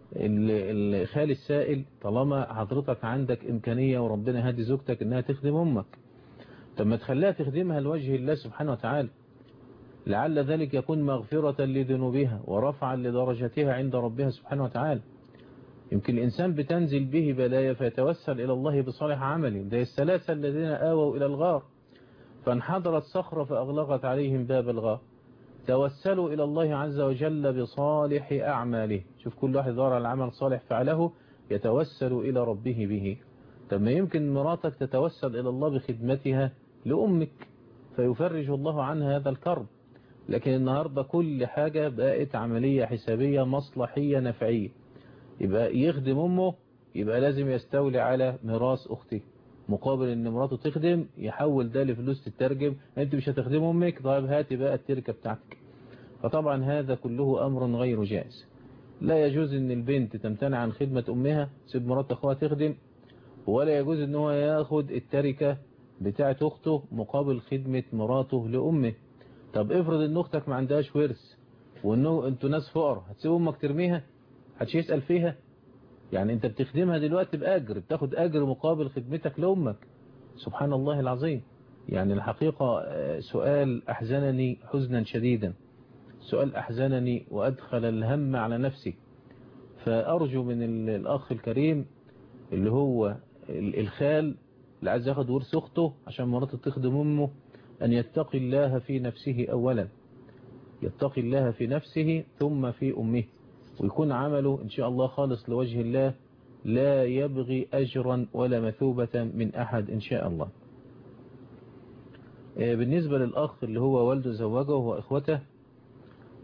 الخال السائل طالما حضرتك عندك إمكانية وربنا هادي زوجتك إنها تخدم أمك طب ما تخليها تخدمها لوجه الله سبحانه وتعالى لعل ذلك يكون مغفرة لذنوبها ورفعا لدرجتها عند ربها سبحانه وتعالى يمكن الإنسان بتنزل به بلايا فيتوسل إلى الله بصالح عمله ده الثلاثة الذين آووا إلى الغار فانحدرت صخرة فأغلقت عليهم باب الغار توسلوا إلى الله عز وجل بصالح أعماله شوف كل واحد دار على عمل صالح فعله يتوسل إلى ربه به طب ما يمكن مراتك تتوسل إلى الله بخدمتها لأمك فيفرج الله عنها هذا الكرب لكن النهاردة كل حاجة بقت عملية حسابية مصلحية نفعية يبقى يخدم أمه يبقى لازم يستولي على ميراث أخته مقابل ان مراته تخدم يحول ده لفلوس تترجم انت مش هتخدم امك طيب هاتي بقى التركة بتاعتك فطبعا هذا كله امر غير جائز لا يجوز ان البنت تمتنع عن خدمة امها سيب مرات اخوها تخدم ولا يجوز ان هو ياخد التركة بتاعة اخته مقابل خدمة مراته لامه طب افرض ان اختك ما عندهاش ورث وانه انتوا ناس فقر هتسيب امك ترميها هتش يسأل فيها يعني انت بتخدمها دلوقتي بأجر بتاخد أجر مقابل خدمتك لأمك سبحان الله العظيم يعني الحقيقة سؤال أحزنني حزنا شديدا سؤال أحزنني وأدخل الهم على نفسي فأرجو من الأخ الكريم اللي هو الخال اللي عايز ياخد ورث أخته عشان مراته تخدم أمه أن يتقي الله في نفسه أولا يتقي الله في نفسه ثم في أمه ويكون عمله إن شاء الله خالص لوجه الله لا يبغي أجرا ولا مثوبة من أحد إن شاء الله بالنسبة للأخ اللي هو والده زوجه وإخوته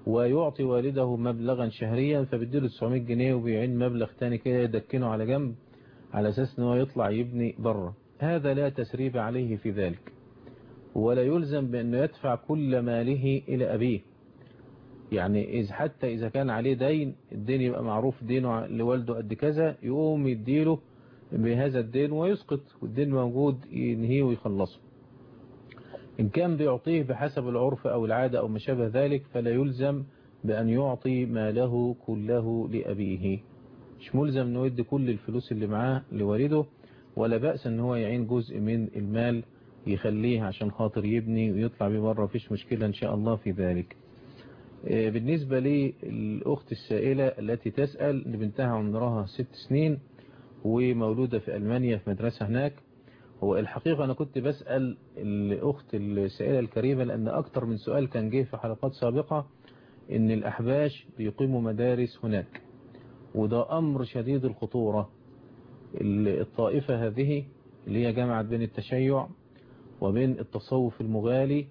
ويعطي والده مبلغا شهريا فبيديله 900 جنيه وبيعين مبلغ تاني كده يدكنه على جنب على اساس ان هو يطلع يبني بره هذا لا تسريب عليه في ذلك ولا يلزم بانه يدفع كل ماله الى ابيه يعني إذ حتى اذا كان عليه دين الدين يبقى معروف دينه لوالده قد كذا يقوم يديله بهذا الدين ويسقط والدين موجود ينهيه ويخلصه إن كان بيعطيه بحسب العرف أو العادة أو ما شابه ذلك فلا يلزم بأن يعطي ماله كله لأبيه مش ملزم أنه يدي كل الفلوس اللي معاه لوالده ولا بأس أن هو يعين جزء من المال يخليه عشان خاطر يبني ويطلع بيه بره فيش مشكلة إن شاء الله في ذلك بالنسبة للأخت السائلة التي تسأل ان بنتها عمرها ست سنين ومولودة في ألمانيا في مدرسة هناك هو الحقيقة أنا كنت بسأل الأخت السائلة الكريمة لأن أكتر من سؤال كان جه في حلقات سابقة إن الأحباش بيقيموا مدارس هناك وده أمر شديد الخطورة الطائفة هذه اللي هي جمعت بين التشيع وبين التصوف المغالي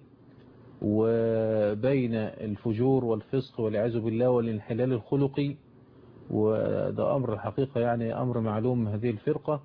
وبين الفجور والفسق والعياذ بالله والانحلال الخلقي وده أمر الحقيقة يعني أمر معلوم هذه الفرقة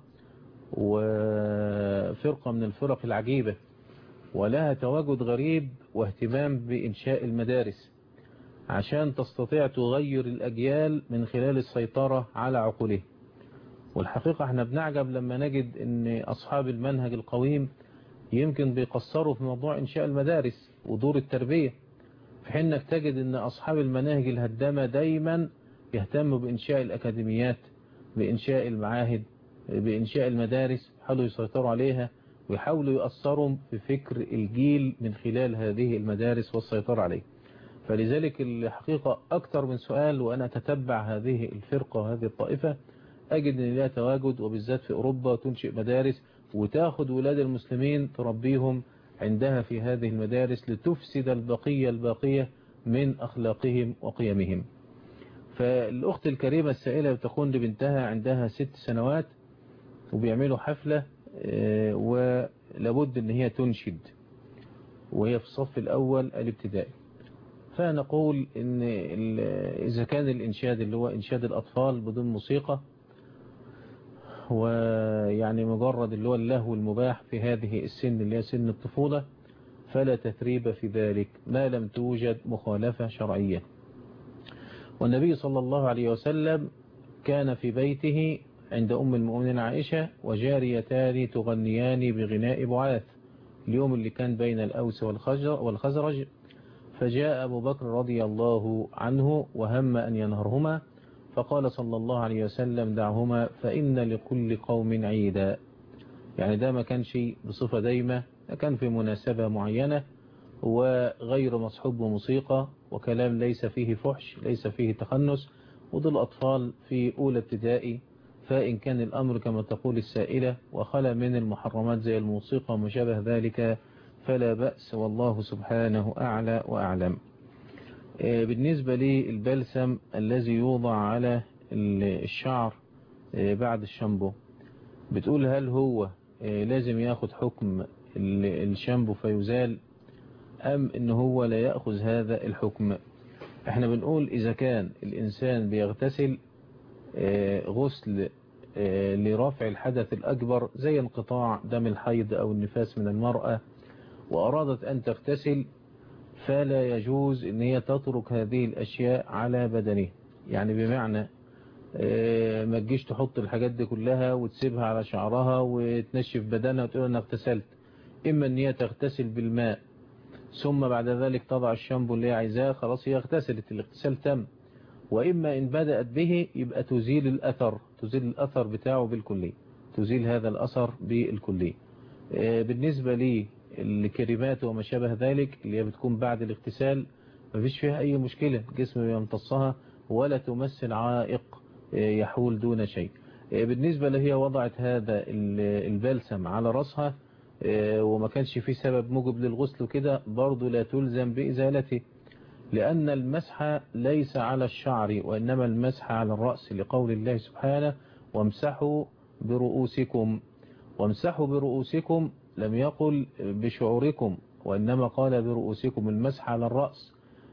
وفرقة من الفرق العجيبة ولها تواجد غريب واهتمام بإنشاء المدارس عشان تستطيع تغير الأجيال من خلال السيطرة على عقوله والحقيقة احنا بنعجب لما نجد ان أصحاب المنهج القويم يمكن بيقصروا في موضوع إنشاء المدارس ودور التربية في حين انك تجد ان أصحاب المناهج الهدامة دايما يهتموا بإنشاء الأكاديميات بإنشاء المعاهد بإنشاء المدارس يحاولوا يسيطروا عليها ويحاولوا يأثروا في فكر الجيل من خلال هذه المدارس والسيطرة عليه فلذلك الحقيقة أكثر من سؤال وأنا أتتبع هذه الفرقة وهذه الطائفة أجد أن لها تواجد وبالذات في أوروبا تنشئ مدارس وتاخد ولاد المسلمين تربيهم عندها في هذه المدارس لتفسد البقية الباقية من أخلاقهم وقيمهم فالأخت الكريمة السائلة بتكون لبنتها عندها ست سنوات وبيعملوا حفلة ولابد ان هي تنشد وهي في الصف الأول الابتدائي فنقول ان إذا كان الإنشاد اللي هو إنشاد الأطفال بدون موسيقى ويعني مجرد اللي هو اللهو المباح في هذه السن اللي هي سن الطفولة فلا تثريب في ذلك ما لم توجد مخالفة شرعية والنبي صلى الله عليه وسلم كان في بيته عند أم المؤمنين عائشة وجاريتان تغنيان بغناء بعاث اليوم اللي كان بين الأوس والخزرج فجاء أبو بكر رضي الله عنه وهم أن ينهرهما فقال صلى الله عليه وسلم دعهما فإن لكل قوم عيدا يعني ده ما كان شيء بصفة دايمة كان في مناسبة معينة وغير مصحوب بموسيقى وكلام ليس فيه فحش ليس فيه تخنس ودول أطفال في أولى ابتدائي فإن كان الأمر كما تقول السائلة وخلى من المحرمات زي الموسيقى وما شابه ذلك فلا بأس والله سبحانه أعلى وأعلم بالنسبة للبلسم الذي يوضع على الشعر بعد الشامبو بتقول هل هو لازم ياخد حكم الشامبو فيزال أم إن هو لا يأخذ هذا الحكم احنا بنقول إذا كان الإنسان بيغتسل غسل لرفع الحدث الأكبر زي انقطاع دم الحيض أو النفاس من المرأة وأرادت أن تغتسل فلا يجوز ان هي تترك هذه الاشياء على بدنه يعني بمعنى ما تجيش تحط الحاجات دي كلها وتسيبها على شعرها وتنشف بدنها وتقول انا اغتسلت اما ان هي تغتسل بالماء ثم بعد ذلك تضع الشامبو اللي هي عايزاه خلاص هي اغتسلت الاغتسال تم واما ان بدأت به يبقى تزيل الاثر تزيل الاثر بتاعه بالكلي تزيل هذا الاثر بالكلي بالنسبة لي الكريمات وما شابه ذلك اللي هي بتكون بعد الاغتسال مفيش فيها أي مشكلة الجسم يمتصها ولا تمثل عائق يحول دون شيء بالنسبة لهي وضعت هذا البلسم على رأسها وما كانش فيه سبب موجب للغسل كده برضه لا تلزم بإزالته لأن المسح ليس على الشعر وإنما المسح على الرأس لقول الله سبحانه وامسحوا برؤوسكم وامسحوا برؤوسكم لم يقل بشعوركم وإنما قال برؤوسكم المسح على الرأس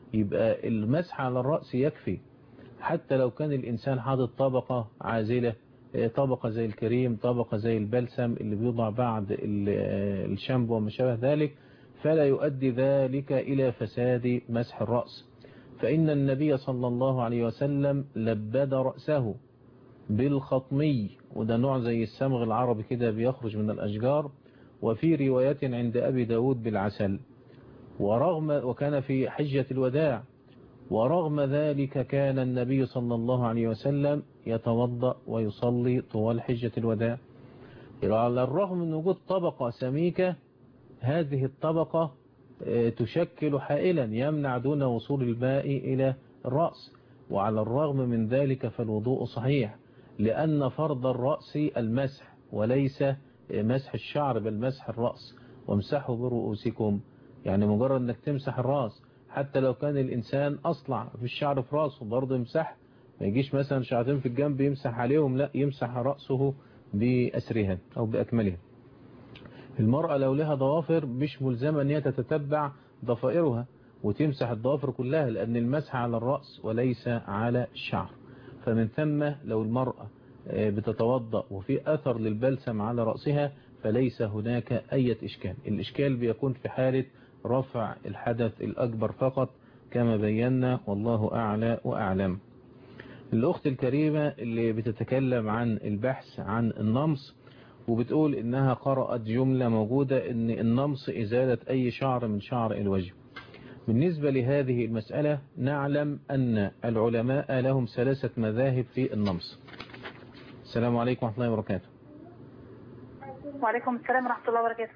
يبقى المسح على الرأس يكفي حتى لو كان الإنسان حاطط طبقة عازلة آه، طبقة زي الكريم طبقة زي البلسم اللي بيوضع بعد ال- آه، الشامبو وما شابه ذلك فلا يؤدي ذلك إلى فساد مسح الرأس فإن النبي صلى الله عليه وسلم لبد رأسه بالخطمي وده نوع زي السمغ العربي كده بيخرج من الأشجار وفي رواية عند أبي داود بالعسل ورغم وكان في حجة الوداع ورغم ذلك كان النبي صلى الله عليه وسلم يتوضأ ويصلي طوال حجة الوداع على الرغم من وجود طبقة سميكة هذه الطبقة آه، تشكل حائلا يمنع دون وصول الماء إلى الرأس وعلى الرغم من ذلك فالوضوء صحيح لأن فرض الرأس المسح وليس مسح الشعر بل مسح الرأس وامسحوا برؤوسكم يعني مجرد انك تمسح الرأس حتى لو كان الإنسان أصلع في الشعر في رأسه برضه يمسح ما يجيش مثلا شعرتين في الجنب يمسح عليهم لا يمسح رأسه بأسرها أو بأكملها المرأة لو لها ضوافر مش ملزمة أن هي تتتبع ضفائرها وتمسح الضوافر كلها لأن المسح على الرأس وليس على الشعر فمن ثم لو المرأة آه، بتتوضأ وفي أثر للبلسم على رأسها فليس هناك أي إشكال الإشكال بيكون في حالة رفع الحدث الأكبر فقط كما بينا والله أعلى وأعلم الأخت الكريمة اللي بتتكلم عن البحث عن النمص وبتقول إنها قرأت جملة موجودة إن النمص إزالة أي شعر من شعر الوجه بالنسبة لهذه المسألة نعلم أن العلماء لهم ثلاثة مذاهب في النمص السلام عليكم ورحمة الله وبركاته وعليكم السلام ورحمة الله وبركاته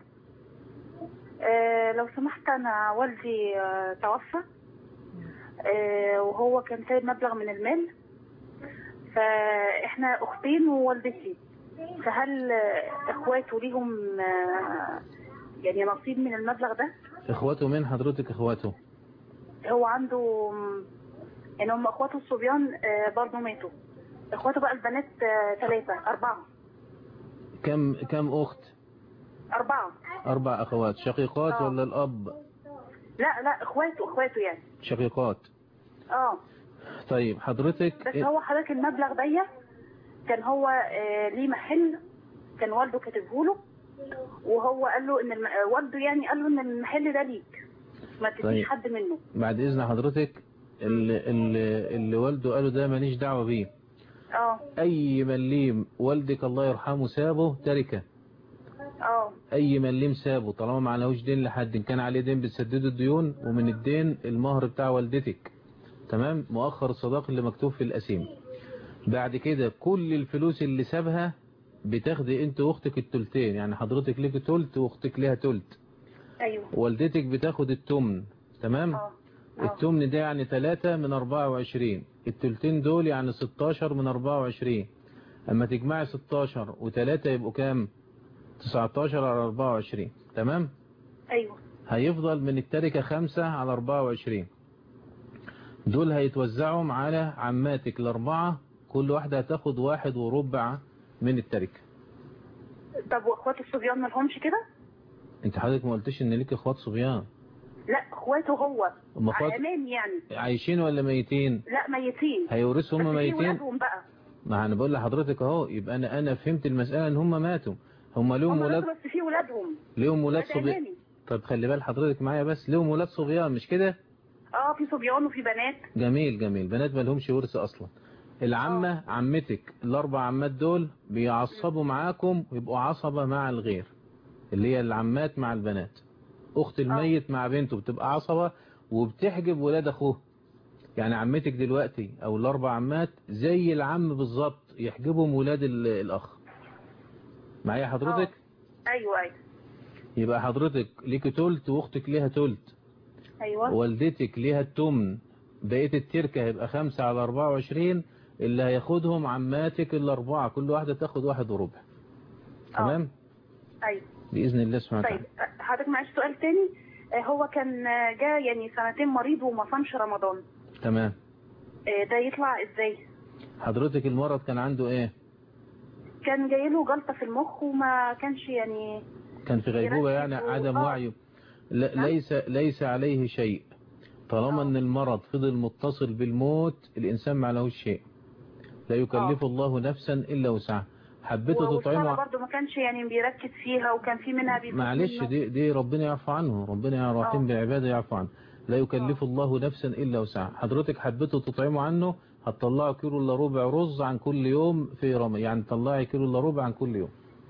آه لو سمحت أنا والدي آه توفى آه وهو كان سايب مبلغ من المال فإحنا أختين ووالدتي فهل آه، إخواته ليهم آه يعني نصيب من المبلغ ده إخواته من حضرتك إخواته هو عنده م، يعني هم إخواته الصبيان آه برضه ماتوا إخواته بقى البنات آه ثلاثة أربعة كم كم أخت أربعة أربع أخوات شقيقات آه. ولا الأب لا لا إخواته إخواته يعني شقيقات اه طيب حضرتك بس هو حضرتك المبلغ ده كان هو آه ليه محل كان والده كاتبه له وهو قال له ان الم... آه، والده يعني قال له ان المحل ده ليك ما تديش طيب. حد منه بعد إذن حضرتك اللي, اللي, اللي والده قاله ده ماليش دعوة بيه اه أي مليم والدك الله يرحمه سابه تركه اه أي مليم سابه طالما ما عليهوش دين لحد إن كان عليه دين بتسددوا الديون ومن الدين المهر بتاع والدتك تمام مؤخر الصداق اللي مكتوب في الأسيم بعد كده كل الفلوس اللي سابها بتاخدي انت واختك التلتين يعني حضرتك ليك تلت واختك ليها تلت ايوه والدتك بتاخد التمن تمام اه التمن ده يعني 3 من 24 التلتين دول يعني 16 من 24 اما تجمعي 16 و3 يبقوا كام 19 على 24 تمام ايوه هيفضل من التركة 5 على 24 دول هيتوزعهم على عماتك الأربعة كل واحدة هتاخد واحد وربع من التركة طب واخواته الصبيان ما لهمش كده انت حضرتك ما قلتش ان ليك اخوات صبيان لا اخواته هو أما اخوات عمان يعني عايشين ولا ميتين لا ميتين هيورثوا هم بس في ميتين ولادهم بقى ما انا بقول لحضرتك اهو يبقى انا انا فهمت المسألة ان هم ماتوا هم ليهم هم ولاد بس في ولادهم ليهم ولاد ولاد صبيان عمامي. طب خلي بال حضرتك معايا بس ليهم ولاد صبيان مش كده اه في صبيان وفي بنات جميل جميل بنات ما لهمش ورث اصلا العمة عمتك الاربع عمات دول بيعصبوا معاكم ويبقوا عصبة مع الغير اللي هي العمات مع البنات اخت الميت مع بنته بتبقى عصبة وبتحجب ولاد اخوه يعني عمتك دلوقتي او الاربع عمات زي العم بالظبط يحجبهم ولاد ال- الاخ معايا حضرتك ايوه ايوه يبقى حضرتك ليك تلت واختك ليها تلت ايوه والدتك ليها التمن بقية التركة هيبقى خمسة على أربعة وعشرين اللي هياخدهم عماتك الأربعة كل واحدة تاخد واحد وربع تمام ايوه بإذن الله سبحانه طيب وتعالى آه، حضرتك معلش سؤال تاني آه، هو كان آه، جا يعني سنتين مريض وما صامش رمضان تمام آه، ده يطلع ازاي حضرتك المرض كان عنده ايه كان جاي له جلطة في المخ وما كانش يعني كان في غيبوبة يعني يركز و- عدم آه. وعيه لا ليس ليس عليه شيء طالما ان المرض فضل متصل بالموت الانسان ما عليهوش شيء لا يكلف الله نفسا الا وسعها حبيته والصلاة تطعمه برضه ما كانش يعني بيركز فيها وكان في منها بيفوت معلش منه. دي دي ربنا يعفو عنه ربنا يا رحيم بعباده يعفو عنه لا يكلف الله نفسا الا وسعها حضرتك حبيته تطعمه عنه هتطلعه كيلو الا ربع رز عن كل يوم في رمضان يعني تطلعي كيلو الا ربع عن كل يوم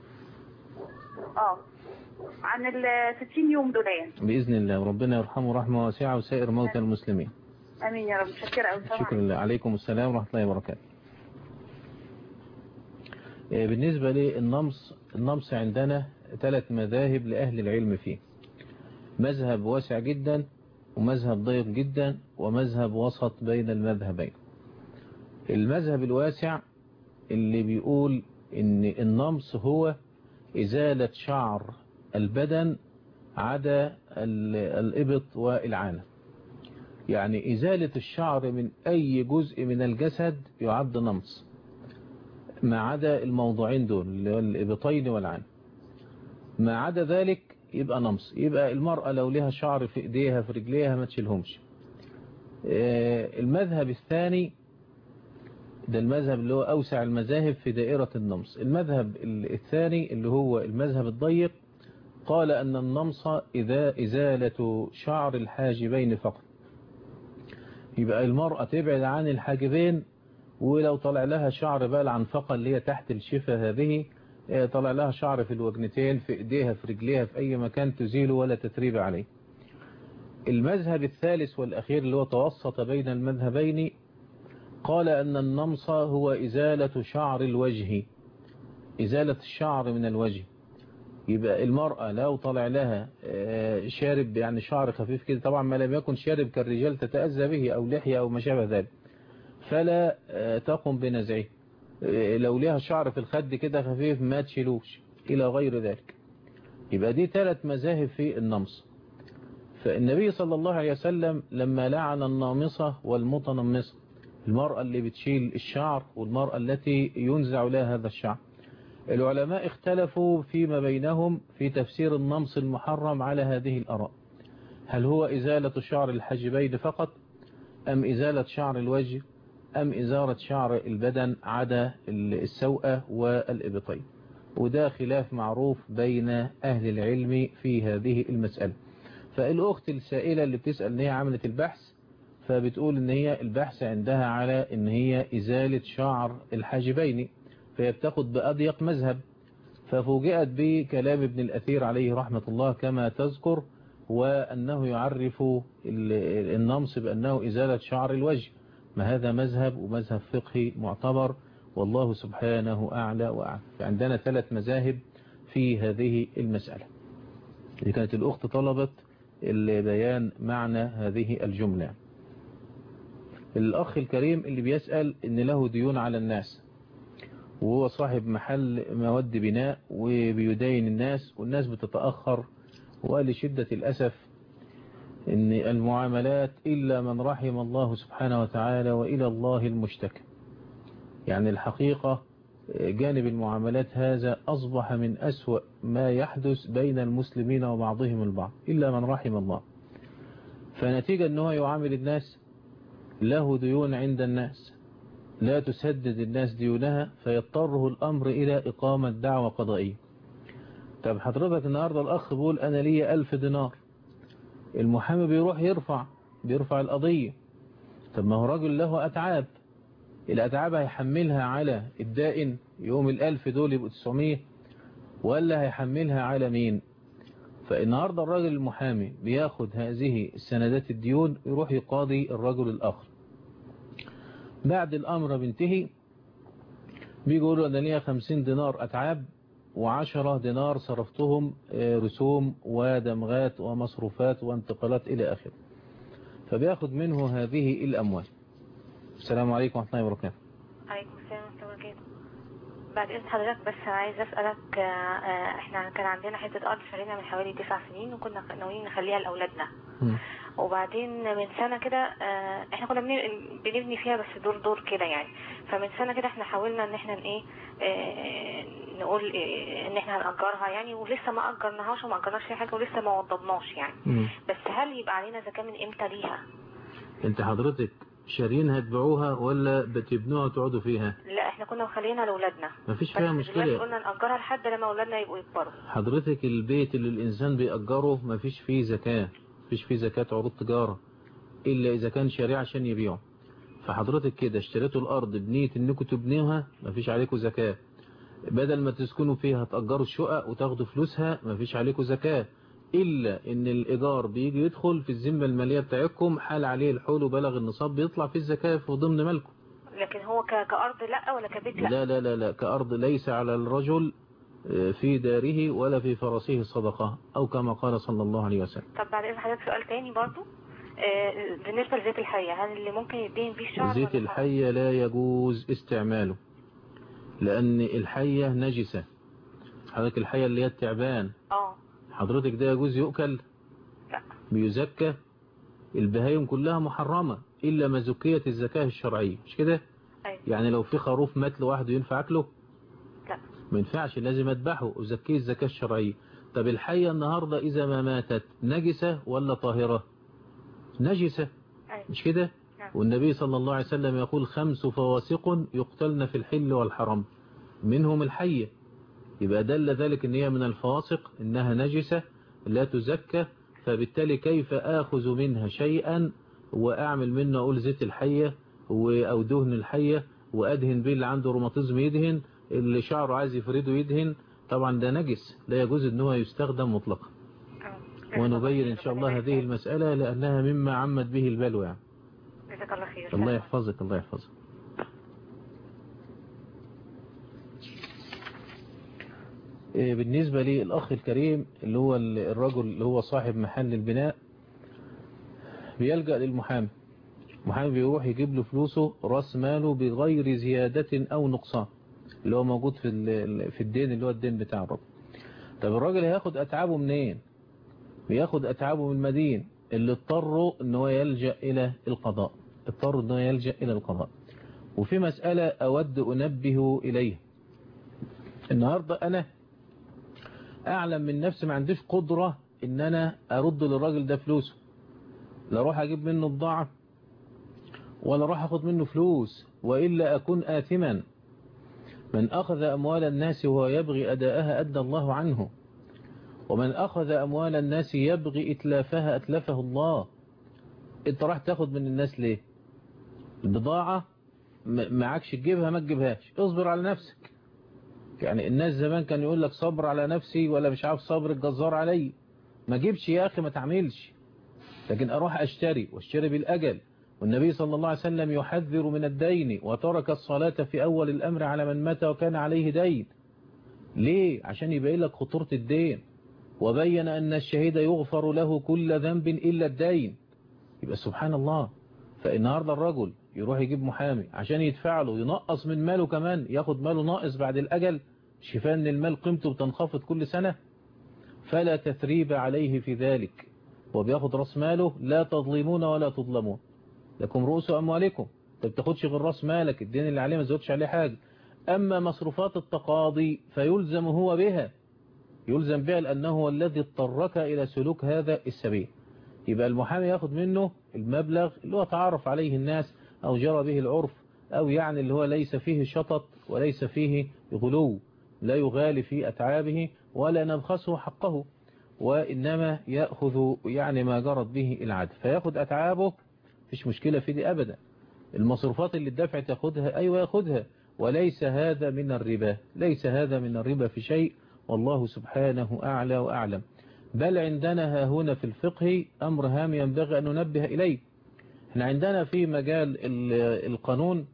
اه عن ال 60 يوم دول يعني باذن الله ربنا يرحمه رحمه واسعه وسائر موتى المسلمين امين يا رب متشكره قوي شكرا لله عليكم السلام ورحمه الله وبركاته آه، بالنسبة للنمص النمص عندنا ثلاث مذاهب لأهل العلم فيه مذهب واسع جدا ومذهب ضيق جدا ومذهب وسط بين المذهبين المذهب الواسع اللي بيقول ان النمص هو إزالة شعر البدن عدا ال- الإبط والعانة يعني إزالة الشعر من أي جزء من الجسد يعد نمص ما عدا الموضوعين دول اللي هو الإبطين والعانة ما عدا ذلك يبقى نمص يبقى المرأة لو لها شعر في ايديها في رجليها ما تشيلهمش آه، المذهب الثاني ده المذهب اللي هو أوسع المذاهب في دائرة النمص المذهب ال- الثاني اللي هو المذهب الضيق قال أن النمص إذا إزالة شعر الحاجبين فقط يبقى المرأة تبعد عن الحاجبين ولو طلع لها شعر بقى العنفقة اللي هي تحت الشفة هذه آه، طلع لها شعر في الوجنتين في ايديها في رجليها في اي مكان تزيله ولا تتريب عليه المذهب الثالث والاخير اللي هو توسط بين المذهبين قال ان النمص هو ازالة شعر الوجه ازالة الشعر من الوجه يبقى المرأة لو طلع لها آه، شارب يعني شعر خفيف كده طبعا ما لم يكن شارب كالرجال تتأذى به او لحية او ما شابه ذلك فلا آه، تقم بنزعه آه، لو لها شعر في الخد كده خفيف ما تشيلوش إلى غير ذلك يبقى دي ثلاث مذاهب في النمص فالنبي صلى الله عليه وسلم لما لعن النامصة والمتنمصة المرأة اللي بتشيل الشعر والمرأة التي ينزع لها هذا الشعر العلماء اختلفوا فيما بينهم في تفسير النمص المحرم على هذه الأراء هل هو إزالة شعر الحجبين فقط أم إزالة شعر الوجه أم إزارة شعر البدن عدا السوءة والإبطين وده خلاف معروف بين أهل العلم في هذه المسألة فالأخت السائلة اللي بتسأل إن هي عملت البحث فبتقول إن هي البحث عندها على إن هي إزالة شعر الحاجبين فهي بتاخد بأضيق مذهب ففوجئت بكلام ابن الأثير عليه رحمة الله كما تذكر وأنه يعرف ال- النمص بأنه إزالة شعر الوجه ما هذا مذهب ومذهب فقهي معتبر والله سبحانه أعلى وأعلى فعندنا ثلاث مذاهب في هذه المسألة اللي كانت الأخت طلبت البيان معنى هذه الجملة الأخ الكريم اللي بيسأل إن له ديون على الناس وهو صاحب محل مواد بناء وبيدين الناس والناس بتتأخر ولشدة الأسف إن المعاملات إلا من رحم الله سبحانه وتعالى وإلى الله المشتكى يعني الحقيقة جانب المعاملات هذا أصبح من أسوأ ما يحدث بين المسلمين وبعضهم البعض إلا من رحم الله فنتيجة أنه يعامل الناس له ديون عند الناس لا تسدد الناس ديونها فيضطره الأمر إلى إقامة دعوة قضائية طب حضرتك النهاردة الأخ بيقول أنا لي ألف دينار المحامي بيروح يرفع بيرفع القضية طب ما هو راجل له أتعاب الأتعاب هيحملها على الدائن يوم الألف دول يبقوا 900 ولا هيحملها على مين فالنهاردة الراجل المحامي بياخد هذه السندات الديون يروح يقاضي الرجل الآخر بعد الأمر بينتهي بيقولوا أنا ليا 50 دينار أتعاب وعشرة دينار صرفتهم رسوم ودمغات ومصروفات وانتقالات إلى آخره فبياخد منه هذه الأموال السلام عليكم ورحمة الله وبركاته عليكم السلام ورحمة الله وبركاته بعد إذن حضرتك بس عايز أسألك آه، آه، إحنا كان عندنا حتة أرض شارينا من حوالي تسع سنين وكنا ناويين نخليها لأولادنا وبعدين من سنة كده آه، احنا كنا بن- بنبني فيها بس دور دور كده يعني فمن سنة كده احنا حاولنا ان احنا ايه آه، نقول إيه ان احنا هنأجرها يعني ولسه ما أجرناهاش وما أجرناش فيها حاجة ولسه ما وضبناش يعني بس هل يبقى علينا زكاة من امتى ليها انت حضرتك شارينها تبيعوها ولا بتبنوها وتقعدوا فيها لا احنا كنا مخلينها لاولادنا مفيش بس فيها دلوقتي مشكلة قلنا نأجرها لحد لما اولادنا يبقوا يكبروا حضرتك البيت اللي الإنسان بيأجره مفيش فيه زكاة مفيش فيه زكاة عروض تجارة إلا إذا كان شارع عشان يبيعه فحضرتك كده اشتريتوا الأرض بنية إنكم تبنيها مفيش عليكم زكاة بدل ما تسكنوا فيها تأجروا الشقق وتاخدوا فلوسها مفيش عليكم زكاة إلا إن الإيجار بيجي يدخل في الذمة المالية بتاعتكم حال عليه الحول وبلغ النصاب بيطلع في الزكاة في ضمن مالكم لكن هو ك... كأرض لا ولا كبيت لا, لا لا لا لا كأرض ليس على الرجل في داره ولا في فرسه صدقة أو كما قال صلى الله عليه وسلم طب بعد إذن حضرتك سؤال تاني برضو آه، بالنسبة لزيت الحية هل اللي ممكن يدين بيه الشعر زيت ولا الحية لا يجوز استعماله لأن الحية نجسة حضرتك الحية اللي هي التعبان اه حضرتك ده يجوز يؤكل لا بيزكى البهايم كلها محرمة إلا ما زكيت الزكاة الشرعية مش كده أيوة. يعني لو في خروف مات لوحده ينفع أكله لا ما ينفعش لازم أذبحه وزكيه الزكاة الشرعية طب الحية النهاردة إذا ما ماتت نجسة ولا طاهرة نجسة أيوة. مش كده نعم. والنبي صلى الله عليه وسلم يقول خمس فواسق يقتلن في الحل والحرم منهم الحية يبقى دل ذلك ان هي من الفواسق انها نجسة لا تزكى فبالتالي كيف اخذ منها شيئا واعمل منه اقول زيت الحية و- او دهن الحية وادهن به اللي عنده روماتيزم يدهن اللي شعره عايز يفرده يدهن طبعا ده نجس لا يجوز ان هو يستخدم مطلقا ونبين ان شاء الله هذه المسألة لانها مما عمت به البلوى يعني. جزاك الله خير الله يحفظك الله يحفظك إيه بالنسبة لي الأخ الكريم اللي هو ال- الرجل اللي هو صاحب محل البناء بيلجأ للمحامي المحامي بيروح يجيب له فلوسه راس ماله بغير زيادة أو نقصان اللي هو موجود في ال- في الدين اللي هو الدين بتاع الراجل طب الراجل هياخد أتعابه منين بياخد أتعابه من المدين اللي اضطروا ان هو يلجأ إلى القضاء اضطروا ان هو يلجأ إلى القضاء وفي مسألة أود أنبه إليها النهاردة أنا أعلم من نفسي ما عنديش قدرة إن أنا أرد للراجل ده فلوسه لا أروح أجيب منه بضاعة ولا أروح أخذ منه فلوس وإلا أكون آثما من أخذ أموال الناس وهو يبغي أداءها أدى الله عنه ومن أخذ أموال الناس يبغي إتلافها أتلفه الله أنت راح تاخد من الناس ليه البضاعة م- معكش تجيبها ما تجيبهاش اصبر على نفسك يعني الناس زمان كان يقول لك صبر على نفسي ولا مش عارف صبر الجزار علي ما جيبش يا أخي ما تعملش لكن أروح أشتري واشتري بالأجل والنبي صلى الله عليه وسلم يحذر من الدين وترك الصلاة في أول الأمر على من مات وكان عليه دين ليه عشان يبين لك خطورة الدين وبين أن الشهيد يغفر له كل ذنب إلا الدين يبقى سبحان الله فالنهاردة الرجل يروح يجيب محامي عشان يدفع له ينقص من ماله كمان ياخد ماله ناقص بعد الأجل شفاء ان المال قيمته بتنخفض كل سنة فلا تثريب عليه في ذلك وبياخد راس ماله لا تظلمون ولا تظلمون لكم رؤوس أموالكم ما بتاخدش غير راس مالك الدين اللي عليه ما زودش عليه حاجة أما مصروفات التقاضي فيلزم هو بها يلزم بها لأنه هو الذي اضطرك إلى سلوك هذا السبيل يبقى المحامي ياخد منه المبلغ اللي هو تعرف عليه الناس أو جرى به العرف أو يعني اللي هو ليس فيه شطط وليس فيه غلو لا يغالي في أتعابه ولا نبخسه حقه وإنما يأخذ يعني ما جرت به العدل فياخد أتعابه فيش مشكلة في دي أبدا المصروفات اللي الدفع تاخدها أيوة ياخدها وليس هذا من الربا ليس هذا من الربا في شيء والله سبحانه أعلى وأعلم بل عندنا ها هنا في الفقه أمر هام ينبغي أن ننبه إليه احنا عندنا في مجال القانون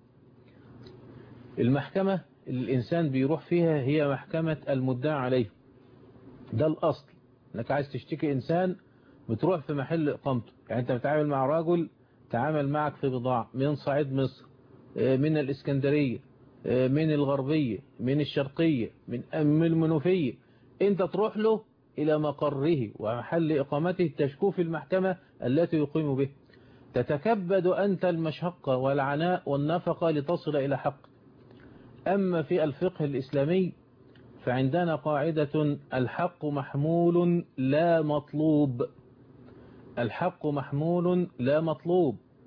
المحكمة اللي الإنسان بيروح فيها هي محكمة المدعى عليه ده الأصل انك عايز تشتكي إنسان بتروح في محل إقامته يعني أنت بتعامل مع راجل تعامل معك في بضاعة من صعيد مصر من الإسكندرية من الغربية من الشرقية من من المنوفية أنت تروح له إلى مقره ومحل إقامته تشكو في المحكمة التي يقيم به تتكبد أنت المشقة والعناء والنفقة لتصل إلى حق أما في الفقه الإسلامي فعندنا قاعدة الحق محمول لا مطلوب الحق محمول لا مطلوب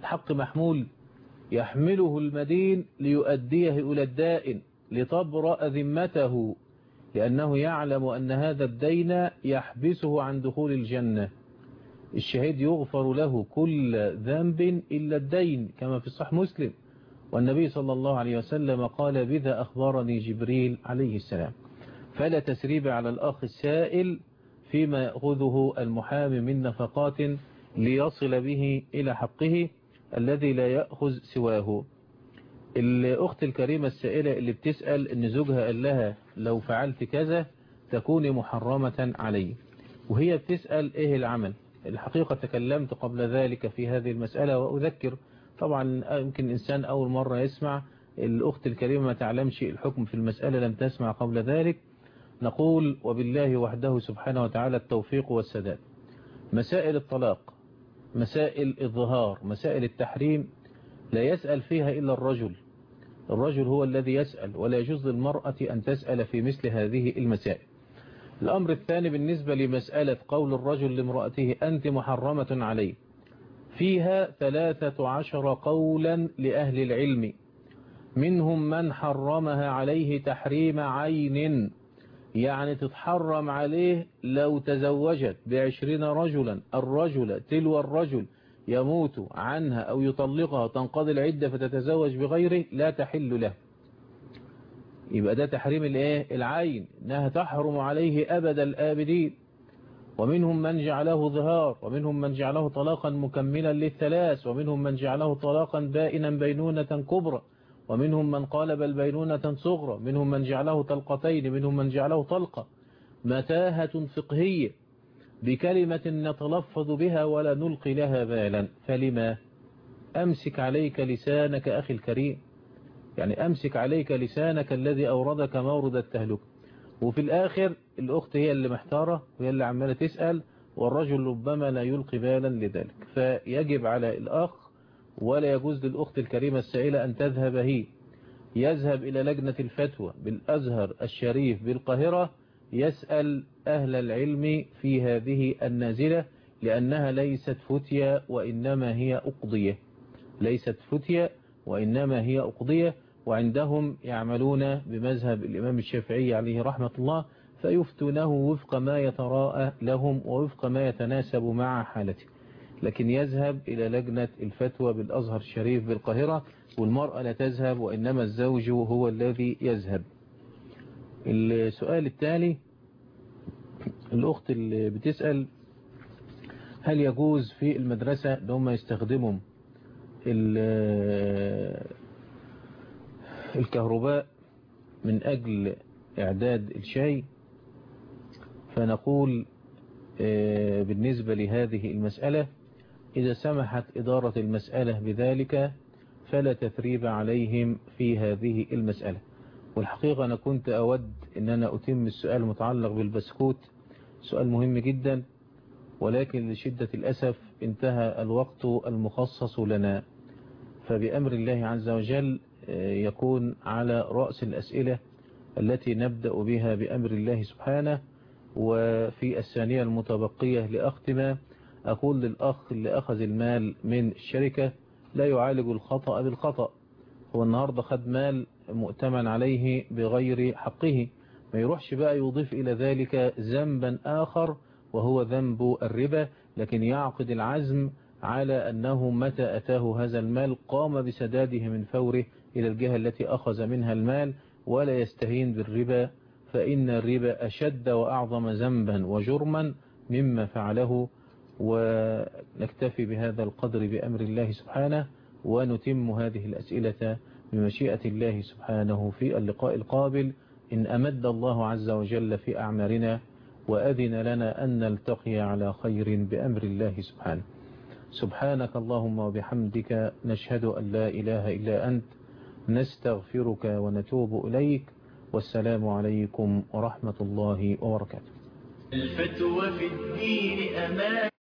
الحق محمول يحمله المدين ليؤديه إلى الدائن لتبرأ ذمته لأنه يعلم أن هذا الدين يحبسه عن دخول الجنة الشهيد يغفر له كل ذنب إلا الدين كما في الصح مسلم والنبي صلى الله عليه وسلم قال بذا أخبرني جبريل عليه السلام فلا تسريب على الأخ السائل فيما يأخذه المحامي من نفقات ليصل به إلى حقه الذي لا يأخذ سواه الأخت الكريمة السائلة اللي بتسأل أن زوجها قال لها لو فعلت كذا تكوني محرمة علي وهي بتسأل إيه العمل الحقيقة تكلمت قبل ذلك في هذه المسألة وأذكر طبعا يمكن إنسان أول مرة يسمع الأخت الكريمة ما تعلمش الحكم في المسألة لم تسمع قبل ذلك نقول وبالله وحده سبحانه وتعالى التوفيق والسداد مسائل الطلاق مسائل الظهار مسائل التحريم لا يسأل فيها إلا الرجل الرجل هو الذي يسأل ولا يجوز للمرأة أن تسأل في مثل هذه المسائل الأمر الثاني بالنسبة لمسألة قول الرجل لامرأته أنت محرمة عليه فيها ثلاثة عشر قولا لأهل العلم منهم من حرمها عليه تحريم عين يعني تتحرم عليه لو تزوجت بعشرين رجلا الرجل تلو الرجل يموت عنها أو يطلقها تنقضي العدة فتتزوج بغيره لا تحل له يبقى ده تحريم الايه العين انها تحرم عليه أبد الآبدين ومنهم من جعله ظهار ومنهم من جعله طلاقا مكملا للثلاث ومنهم من جعله طلاقا بائنا بينونة كبرى ومنهم من قال بل بينونة صغرى منهم من جعله طلقتين منهم من جعله طلقة متاهة فقهية بكلمة نتلفظ بها ولا نلقي لها بالا فلما أمسك عليك لسانك أخي الكريم يعني أمسك عليك لسانك الذي أوردك مورد التهلك وفي الآخر الأخت هي اللي محتارة وهي اللي عمالة تسأل والرجل ربما لا يلقي بالا لذلك فيجب على الأخ ولا يجوز للأخت الكريمة السائلة أن تذهب هي يذهب إلى لجنة الفتوى بالأزهر الشريف بالقاهرة يسأل أهل العلم في هذه النازلة لأنها ليست فتية وإنما هي أقضية ليست فتية وإنما هي أقضية وعندهم يعملون بمذهب الإمام الشافعي عليه رحمة الله فيفتونه وفق ما يتراءى لهم ووفق ما يتناسب مع حالته لكن يذهب إلى لجنة الفتوى بالأزهر الشريف بالقاهرة والمرأة لا تذهب وإنما الزوج هو الذي يذهب السؤال التالي الأخت اللي بتسأل هل يجوز في المدرسة ان هم يستخدموا الكهرباء من أجل إعداد الشاي فنقول بالنسبة لهذه المسألة إذا سمحت إدارة المسألة بذلك فلا تثريب عليهم في هذه المسألة والحقيقة أنا كنت أود أن أنا أتم السؤال المتعلق بالبسكوت سؤال مهم جدا ولكن لشدة الأسف انتهى الوقت المخصص لنا فبأمر الله عز وجل يكون على رأس الأسئلة التي نبدأ بها بأمر الله سبحانه وفي الثانية المتبقية لأختم أقول للأخ اللي أخذ المال من الشركة لا يعالج الخطأ بالخطأ هو النهاردة خد مال مؤتمن عليه بغير حقه ما يروحش بقى يضيف إلى ذلك ذنبا آخر وهو ذنب الربا لكن يعقد العزم على أنه متى أتاه هذا المال قام بسداده من فوره إلى الجهة التي أخذ منها المال ولا يستهين بالربا فإن الربا أشد وأعظم ذنبا وجرما مما فعله ونكتفي بهذا القدر بأمر الله سبحانه ونتم هذه الأسئلة بمشيئة الله سبحانه في اللقاء القابل إن أمد الله عز وجل في أعمارنا وأذن لنا أن نلتقي على خير بأمر الله سبحانه سبحانك اللهم وبحمدك نشهد أن لا إله إلا أنت نستغفرك ونتوب إليك والسلام عليكم ورحمة الله وبركاته الفتوى في الدين أمان